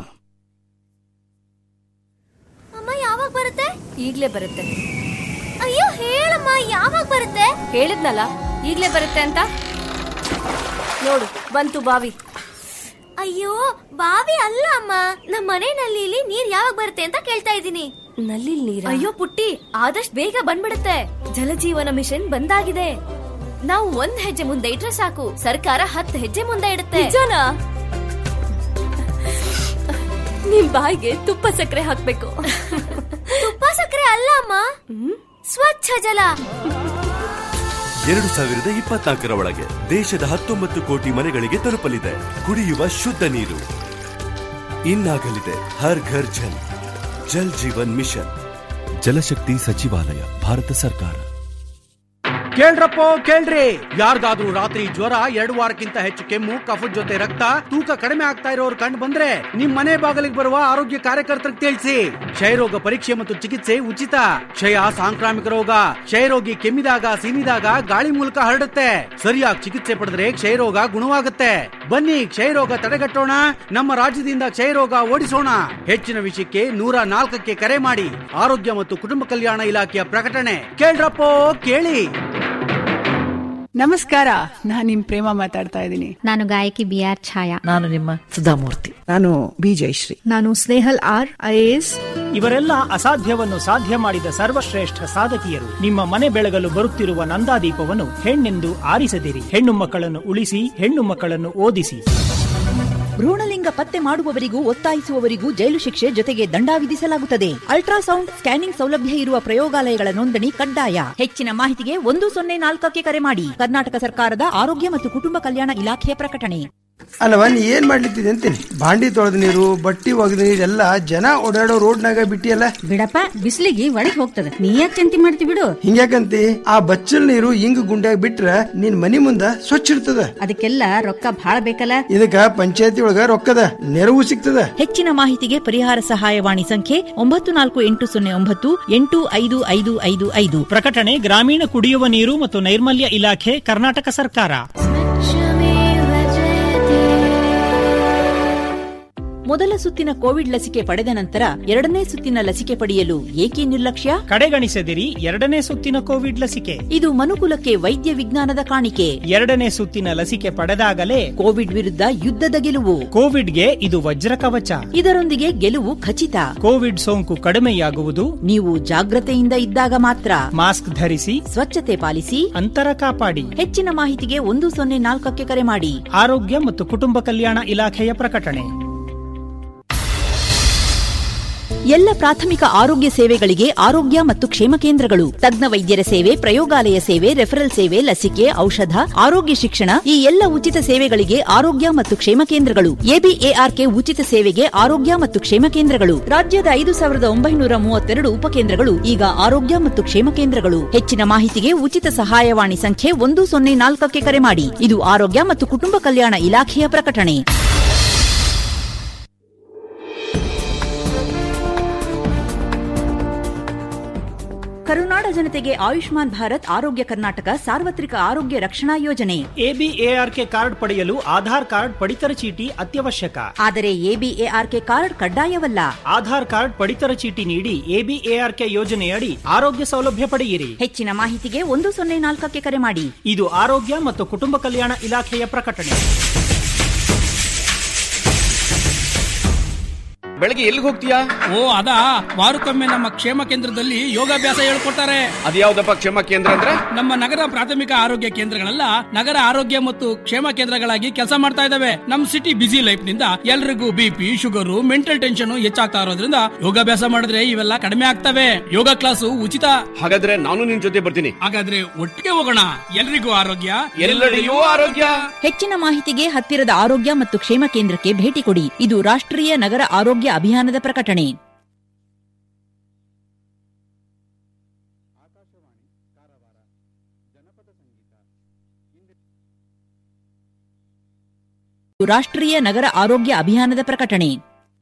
ಅಮ್ಮ ಯಾವಾಗ ಬರುತ್ತೆ ಈಗ್ಲೇ ಬರುತ್ತೆ ಅಯ್ಯೋ ಹೇಳಮ್ಮ ಯಾವಾಗ ಬರುತ್ತೆ ಹೇಳಿದ್ನಲ್ಲ ಈಗ್ಲೇ ಬರುತ್ತೆ ಅಂತ ನೋಡು ಬಂತು ಬಾವಿ ಅಯ್ಯೋ ಬಾವಿ ಅಲ್ಲ ಅಮ್ಮ ನಮ್ಮ ಮನೆ ನಲ್ಲಿಲಿ ನೀರ್ ಯಾವಾಗ ಬರುತ್ತೆ ಅಂತ ಕೇಳ್ತಾ ಇದ್ದೀನಿ ನಲ್ಲಿ ನೀರ್ ಅಯ್ಯೋ ಪುಟ್ಟಿ ಆದಷ್ಟು ಬೇಗ ಬಂದ್ಬಿಡುತ್ತೆ ಜಲಜೀವನ ಮಿಷನ್ ಬಂದಾಗಿದೆ ನಾವು ಒಂದ್ ಹೆಜ್ಜೆ ಮುಂದೆ ಇಟ್ರೆ ಸಾಕು ಸರ್ಕಾರ ಹತ್ತು ಹೆಜ್ಜೆ ಮುಂದೆ ಇಡುತ್ತೆ ನಿಜನಾ ನಿಮ್ ಬಾಯಿಗೆ ತುಪ್ಪ ಸಕ್ಕರೆ ಹಾಕ್ಬೇಕು ತುಪ್ಪ ಸಕ್ಕರೆ ಅಲ್ಲ ಅಮ್ಮ ಸ್ವಚ್ಛ ಜಲ ಎರಡು ಸಾವಿರದ ಇಪ್ಪತ್ನಾಲ್ಕರ ಒಳಗೆ ದೇಶದ ಹತ್ತೊಂಬತ್ತು ಕೋಟಿ ಮನೆಗಳಿಗೆ ತಲುಪಲಿದೆ ಕುಡಿಯುವ ಶುದ್ಧ ನೀರು ಇನ್ನಾಗಲಿದೆ ಹರ್ ಘರ್ ಜಲ್ ಜಲ್ ಜೀವನ್ ಮಿಷನ್ ಜಲಶಕ್ತಿ ಸಚಿವಾಲಯ ಭಾರತ ಸರ್ಕಾರ ಕೇಳ್ರಪ್ಪೋ ಕೇಳ್ರಿ ಯಾರಿಗಾದ್ರೂ ರಾತ್ರಿ ಜ್ವರ ಎರಡು ವಾರಕ್ಕಿಂತ ಹೆಚ್ಚು ಕೆಮ್ಮು ಕಫದ ಜೊತೆ ರಕ್ತ ತೂಕ ಕಡಿಮೆ ಆಗ್ತಾ ಇರೋರು ಕಂಡು ಬಂದ್ರೆ ನಿಮ್ ಮನೆ ಬಾಗಿಲಿಗೆ ಬರುವ ಆರೋಗ್ಯ ಕಾರ್ಯಕರ್ತರಿಗೆ ತಿಳಿಸಿ ಕ್ಷಯರೋಗ ಪರೀಕ್ಷೆ ಮತ್ತು ಚಿಕಿತ್ಸೆ ಉಚಿತ ಕ್ಷಯ ಸಾಂಕ್ರಾಮಿಕ ರೋಗ ಕ್ಷಯರೋಗಿ ಕೆಮ್ಮಿದಾಗ ಸೀನಿದಾಗ ಗಾಳಿ ಮೂಲಕ ಹರಡುತ್ತೆ ಸರಿಯಾಗಿ ಚಿಕಿತ್ಸೆ ಪಡೆದ್ರೆ ಕ್ಷಯರೋಗ ಗುಣವಾಗುತ್ತೆ ಬನ್ನಿ ಕ್ಷಯರೋಗ ತಡೆಗಟ್ಟೋಣ ನಮ್ಮ ರಾಜ್ಯದಿಂದ ಕ್ಷಯರೋಗ ಓಡಿಸೋಣ ಹೆಚ್ಚಿನ ವಿಷಯಕ್ಕೆ ನೂರ ನಾಲ್ಕಕ್ಕೆ ಕರೆ ಮಾಡಿ ಆರೋಗ್ಯ ಮತ್ತು ಕುಟುಂಬ ಕಲ್ಯಾಣ ಇಲಾಖೆಯ ಪ್ರಕಟಣೆ ಕೇಳ್ರಪ್ಪೋ ಕೇಳಿ ನಮಸ್ಕಾರ ನಾನ್ ನಿಮ್ ಪ್ರೇಮ ಮಾತಾಡ್ತಾ ಇದ್ದೀನಿ ನಾನು ಗಾಯಕಿ ಬಿ ಆರ್ ಛಾಯಾ ನಾನು ನಿಮ್ಮ ಸುಧಾಮೂರ್ತಿ ನಾನು ಬಿ ಜಯಶ್ರೀ ನಾನು ಸ್ನೇಹಲ್ ಆರ್ ಐಎಎಸ್ ಇವರೆಲ್ಲ ಅಸಾಧ್ಯವನ್ನು ಸಾಧ್ಯ ಮಾಡಿದ ಸರ್ವಶ್ರೇಷ್ಠ ಸಾಧಕಿಯರು ನಿಮ್ಮ ಮನೆ ಬೆಳಗಲು ಬರುತ್ತಿರುವ ನಂದಾದೀಪವನ್ನು ಹೆಣ್ಣೆಂದು ಆರಿಸದಿರಿ ಹೆಣ್ಣು ಮಕ್ಕಳನ್ನು ಉಳಿಸಿ ಹೆಣ್ಣು ಮಕ್ಕಳನ್ನು ಓದಿಸಿ ಭ್ರೂಣಲಿಂಗ ಪತ್ತೆ ಮಾಡುವವರಿಗೂ ಒತ್ತಾಯಿಸುವವರಿಗೂ ಜೈಲು ಶಿಕ್ಷೆ ಜೊತೆಗೆ ದಂಡ ವಿಧಿಸಲಾಗುತ್ತದೆ ಅಲ್ಟ್ರಾಸೌಂಡ್ ಸ್ಕ್ಯಾನಿಂಗ್ ಸೌಲಭ್ಯ ಇರುವ ಪ್ರಯೋಗಾಲಯಗಳ ನೋಂದಣಿ ಕಡ್ಡಾಯ ಹೆಚ್ಚಿನ ಮಾಹಿತಿಗೆ ಒಂದು ಸೊನ್ನೆ ನಾಲ್ಕಕ್ಕೆ ಕರೆ ಮಾಡಿ ಕರ್ನಾಟಕ ಸರ್ಕಾರದ ಆರೋಗ್ಯ ಮತ್ತು ಕುಟುಂಬ ಕಲ್ಯಾಣ ಇಲಾಖೆಯ ಪ್ರಕಟಣೆ ಅಲ್ಲವ ನೀ ಏನ್ ಮಾಡ್ಲಿತ್ತಿದೆ ಅಂತೀನಿ ಬಾಂಡಿ ತೊಳೆದ ನೀರು ಬಟ್ಟಿ ಒಗೆದ ನೀರು ಎಲ್ಲ ಜನ ಓಡಾಡೋ ರೋಡ್ನಾಗ ಬಿಟ್ಟಿಯಲ್ಲ ಬಿಡಪ್ಪ ಬಿಸಿಲಿಗೆ ಒಳಗ್ ಹೋಗ್ತದೆ ನೀ ಯಾಕೆ ಚಿಂತೆ ಮಾಡ್ತಿ ಬಿಡು ಹಿಂಗ್ಯಾಕಂತಿ ಆ ಬಚ್ಚಲ್ ನೀರು ಹಿಂಗ್ ಗುಂಡ್ಯಾಗ ಬಿಟ್ರ ನಿನ್ ಮನಿ ಮುಂದ ಸ್ವಚ್ಛ ಇರ್ತದ ಅದಕ್ಕೆಲ್ಲ ರೊಕ್ಕ ಬಾಳ ಬೇಕಲ್ಲ ಇದಕ್ಕ ಪಂಚಾಯತಿ ಒಳಗ ರೊಕ್ಕದ ನೆರವು ಸಿಗ್ತದ ಹೆಚ್ಚಿನ ಮಾಹಿತಿಗೆ ಪರಿಹಾರ ಸಹಾಯವಾಣಿ ಸಂಖ್ಯೆ ಒಂಬತ್ತು ನಾಲ್ಕು ಎಂಟು ಸೊನ್ನೆ ಒಂಬತ್ತು ಎಂಟು ಐದು ಐದು ಐದು ಐದು ಪ್ರಕಟಣೆ ಗ್ರಾಮೀಣ ಕುಡಿಯುವ ನೀರು ಮತ್ತು ನೈರ್ಮಲ್ಯ ಇಲಾಖೆ ಕರ್ನಾಟಕ ಸರ್ಕಾರ ಮೊದಲ ಸುತ್ತಿನ ಕೋವಿಡ್ ಲಸಿಕೆ ಪಡೆದ ನಂತರ ಎರಡನೇ ಸುತ್ತಿನ ಲಸಿಕೆ ಪಡೆಯಲು ಏಕೆ ನಿರ್ಲಕ್ಷ್ಯ ಕಡೆಗಣಿಸದಿರಿ ಎರಡನೇ ಸುತ್ತಿನ ಕೋವಿಡ್ ಲಸಿಕೆ ಇದು ಮನುಕುಲಕ್ಕೆ ವೈದ್ಯ ವಿಜ್ಞಾನದ ಕಾಣಿಕೆ ಎರಡನೇ ಸುತ್ತಿನ ಲಸಿಕೆ ಪಡೆದಾಗಲೇ ಕೋವಿಡ್ ವಿರುದ್ಧ ಯುದ್ಧದ ಗೆಲುವು ಕೋವಿಡ್ಗೆ ಇದು ವಜ್ರ ಕವಚ ಇದರೊಂದಿಗೆ ಗೆಲುವು ಖಚಿತ ಕೋವಿಡ್ ಸೋಂಕು ಕಡಿಮೆಯಾಗುವುದು ನೀವು ಜಾಗ್ರತೆಯಿಂದ ಇದ್ದಾಗ ಮಾತ್ರ ಮಾಸ್ಕ್ ಧರಿಸಿ ಸ್ವಚ್ಛತೆ ಪಾಲಿಸಿ ಅಂತರ ಕಾಪಾಡಿ ಹೆಚ್ಚಿನ ಮಾಹಿತಿಗೆ ಒಂದು ಸೊನ್ನೆ ನಾಲ್ಕಕ್ಕೆ ಕರೆ ಮಾಡಿ ಆರೋಗ್ಯ ಮತ್ತು ಕುಟುಂಬ ಕಲ್ಯಾಣ ಇಲಾಖೆಯ ಪ್ರಕಟಣೆ ಎಲ್ಲ ಪ್ರಾಥಮಿಕ ಆರೋಗ್ಯ ಸೇವೆಗಳಿಗೆ ಆರೋಗ್ಯ ಮತ್ತು ಕ್ಷೇಮ ಕೇಂದ್ರಗಳು ತಜ್ಞ ವೈದ್ಯರ ಸೇವೆ ಪ್ರಯೋಗಾಲಯ ಸೇವೆ ರೆಫರಲ್ ಸೇವೆ ಲಸಿಕೆ ಔಷಧ ಆರೋಗ್ಯ ಶಿಕ್ಷಣ ಈ ಎಲ್ಲ ಉಚಿತ ಸೇವೆಗಳಿಗೆ ಆರೋಗ್ಯ ಮತ್ತು ಕ್ಷೇಮ ಕೇಂದ್ರಗಳು ಎಬಿಎಆರ್ಕೆ ಉಚಿತ ಸೇವೆಗೆ ಆರೋಗ್ಯ ಮತ್ತು ಕ್ಷೇಮ ಕೇಂದ್ರಗಳು ರಾಜ್ಯದ ಐದು ಸಾವಿರದ ಒಂಬೈನೂರ ಮೂವತ್ತೆರಡು ಉಪಕೇಂದ್ರಗಳು ಈಗ ಆರೋಗ್ಯ ಮತ್ತು ಕ್ಷೇಮ ಕೇಂದ್ರಗಳು ಹೆಚ್ಚಿನ ಮಾಹಿತಿಗೆ ಉಚಿತ ಸಹಾಯವಾಣಿ ಸಂಖ್ಯೆ ಒಂದು ಸೊನ್ನೆ ನಾಲ್ಕಕ್ಕೆ ಕರೆ ಮಾಡಿ ಇದು ಆರೋಗ್ಯ ಮತ್ತು ಕುಟುಂಬ ಕಲ್ಯಾಣ ಇಲಾಖೆಯ ಪ್ರಕಟಣೆ ಕರುನಾಡ ಜನತೆಗೆ ಆಯುಷ್ಮಾನ್ ಭಾರತ್ ಆರೋಗ್ಯ ಕರ್ನಾಟಕ ಸಾರ್ವತ್ರಿಕ ಆರೋಗ್ಯ ರಕ್ಷಣಾ ಯೋಜನೆ ಎಬಿಎಆರ್ಕೆ ಕಾರ್ಡ್ ಪಡೆಯಲು ಆಧಾರ್ ಕಾರ್ಡ್ ಪಡಿತರ ಚೀಟಿ ಅತ್ಯವಶ್ಯಕ ಆದರೆ ಎಬಿಎಆರ್ಕೆ ಕಾರ್ಡ್ ಕಡ್ಡಾಯವಲ್ಲ ಆಧಾರ್ ಕಾರ್ಡ್ ಪಡಿತರ ಚೀಟಿ ನೀಡಿ ಎಬಿಎಆರ್ಕೆ ಯೋಜನೆಯಡಿ ಆರೋಗ್ಯ ಸೌಲಭ್ಯ ಪಡೆಯಿರಿ ಹೆಚ್ಚಿನ ಮಾಹಿತಿಗೆ ಒಂದು ಸೊನ್ನೆ ನಾಲ್ಕಕ್ಕೆ ಕರೆ ಮಾಡಿ ಇದು ಆರೋಗ್ಯ ಮತ್ತು ಕುಟುಂಬ ಕಲ್ಯಾಣ ಇಲಾಖೆಯ ಪ್ರಕಟಣೆ ಬೆಳಗ್ಗೆ ಎಲ್ಲಿಗೆ ಹೋಗ್ತೀಯಾ ಓ ಅದಾ ವಾರಕ್ಕೊಮ್ಮೆ ನಮ್ಮ ಕ್ಷೇಮ ಕೇಂದ್ರದಲ್ಲಿ ಯೋಗಾಭ್ಯಾಸ ಹೇಳ್ಕೊಡ್ತಾರೆ ಅದ್ಯಾವ್ದಪ್ಪ ಕ್ಷೇಮ ಕೇಂದ್ರ ಅಂದ್ರೆ ನಮ್ಮ ನಗರ ಪ್ರಾಥಮಿಕ ಆರೋಗ್ಯ ಕೇಂದ್ರಗಳೆಲ್ಲ ನಗರ ಆರೋಗ್ಯ ಮತ್ತು ಕ್ಷೇಮ ಕೇಂದ್ರಗಳಾಗಿ ಕೆಲಸ ಮಾಡ್ತಾ ಇದಾವೆ ನಮ್ ಸಿಟಿ ಬಿಸಿ ಲೈಫ್ ನಿಂದ ಎಲ್ರಿಗೂ ಬಿಪಿ ಶುಗರು ಮೆಂಟಲ್ ಟೆನ್ಷನ್ ಹೆಚ್ಚಾಗ್ತಾ ಇರೋದ್ರಿಂದ ಯೋಗಾಭ್ಯಾಸ ಮಾಡಿದ್ರೆ ಇವೆಲ್ಲ ಕಡಿಮೆ ಆಗ್ತವೆ ಯೋಗ ಕ್ಲಾಸು ಉಚಿತ ಹಾಗಾದ್ರೆ ನಾನು ನಿನ್ ಜೊತೆ ಬರ್ತೀನಿ ಹಾಗಾದ್ರೆ ಒಟ್ಟಿಗೆ ಹೋಗೋಣ ಎಲ್ರಿಗೂ ಆರೋಗ್ಯ ಎಲ್ಲೆಡೆಯೂ ಆರೋಗ್ಯ ಹೆಚ್ಚಿನ ಮಾಹಿತಿಗೆ ಹತ್ತಿರದ ಆರೋಗ್ಯ ಮತ್ತು ಕ್ಷೇಮ ಕೇಂದ್ರಕ್ಕೆ ಭೇಟಿ ಕೊಡಿ ಇದು ರಾಷ್ಟ್ರೀಯ ನಗರ ಆರೋಗ್ಯ ಅಭಿಯಾನದ ಪ್ರಕಟಣೆ ಇದು ರಾಷ್ಟ್ರೀಯ ನಗರ ಆರೋಗ್ಯ ಅಭಿಯಾನದ ಪ್ರಕಟಣೆ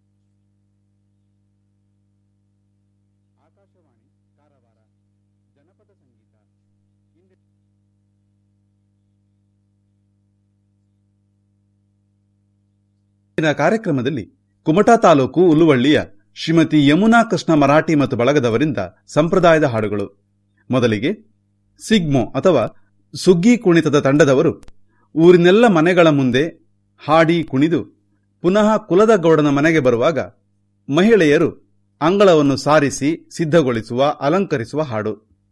ಇಂದಿನ ಕಾರ್ಯಕ್ರಮದಲ್ಲಿ ಕುಮಟಾ ತಾಲೂಕು ಉಲ್ಲುವಳ್ಳಿಯ ಶ್ರೀಮತಿ ಯಮುನಾ ಕೃಷ್ಣ ಮರಾಠಿ ಮತ್ತು ಬಳಗದವರಿಂದ ಸಂಪ್ರದಾಯದ ಹಾಡುಗಳು ಮೊದಲಿಗೆ ಸಿಗ್ಮೋ ಅಥವಾ ಸುಗ್ಗಿ ಕುಣಿತದ ತಂಡದವರು ಊರಿನೆಲ್ಲ ಮನೆಗಳ ಮುಂದೆ ಹಾಡಿ ಕುಣಿದು ಪುನಃ ಕುಲದ ಗೌಡನ ಮನೆಗೆ ಬರುವಾಗ ಮಹಿಳೆಯರು ಅಂಗಳವನ್ನು ಸಾರಿಸಿ ಸಿದ್ಧಗೊಳಿಸುವ ಅಲಂಕರಿಸುವ ಹಾಡು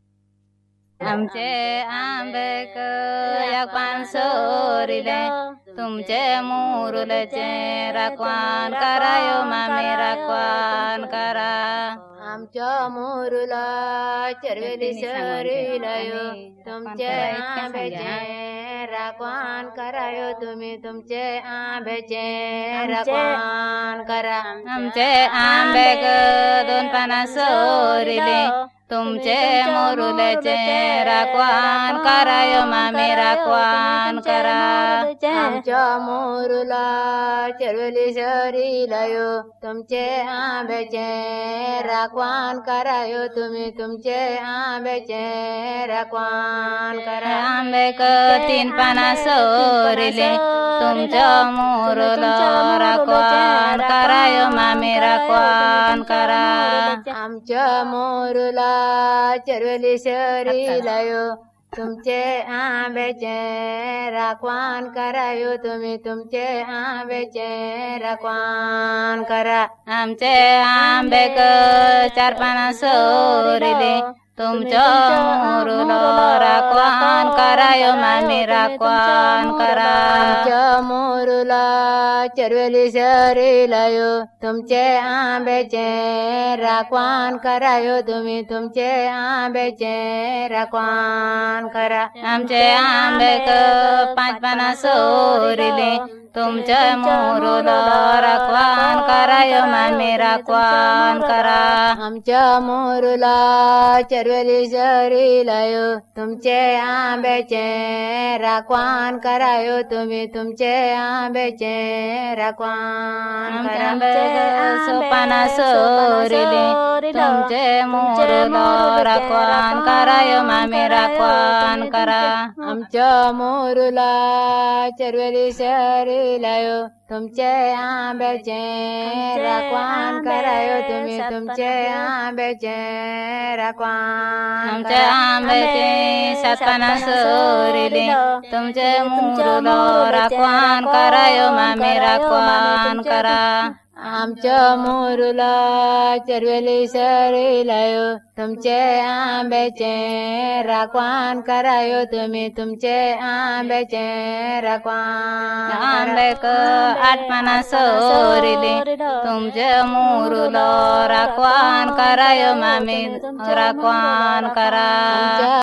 आमचे आंबेक एक पान सोरिले तुमचे मुरुलचे राखवान करायो मामी राखवान करा आमच्या मोरूला चरवेली सरिलायो तुमचे आंब्याचे राखवान करायो तुम्ही तुमचे आंब्याचे राखवान करा आमचे आंबेक दोन पाना सोरिले तुमचे मोरुलेचे राखवान करायो मामी राखवान करा आमच्या मोरूला चरवेली सरिलायो तुमचे आंब्याचे राखवान करायो तुम्ही तुमचे आंब्याचे राखवान करा आंबेक तीन पाना सोरिले तुमच्या मोरल राखवान करायो मामी राखवान करा आमच्या मोरूला चरवेली सरिलायो तुमचे आंब्याचे राखवान करायो तुम्ही तुमचे आंब्याचे राखवान करा आमचे आंबेक चार पाना सोरिले तुमच्या मोरुल राखवान करायो मामी राखवान करा आमच्या मोरूला चरवेली सरिलायो तुमचे आंब्याचे राखवान करायो तुम्ही तुमचे आंब्याचे राखवान करा आमचे आंबेक पाच पाना सोरिले तुमचे मोरुल राखवान करायो मामी राखवान करा आमच्या मोरूला चरवेली सरिलायो तुमचे आंब्याचे राखवान करायो तुम्ही तुमचे आंब्याचे राखवान करा सोपाना सोरिले तुमचे मोरुल राखवान करायो मामी राखवान करा आमच्या मोरूला चरवेली सरिलायो तुमचे आंब्याचे राखवान करायो तुम्ही तुमचे आंब्याचे राखवान आमचे आंब्याचे सात पाना सोरिले तुमचे मुरुल राखवान करायो मामी राखवान करा आमच्या मोरूला चरवेली सरीलायो तुमचे आंब्याचे राखवान करायो तुम्ही तुमचे आंब्याचे राखवान आंबेक आठमना सोरिले तुमचे मोरूला राखवान करायो मामी राखवान करा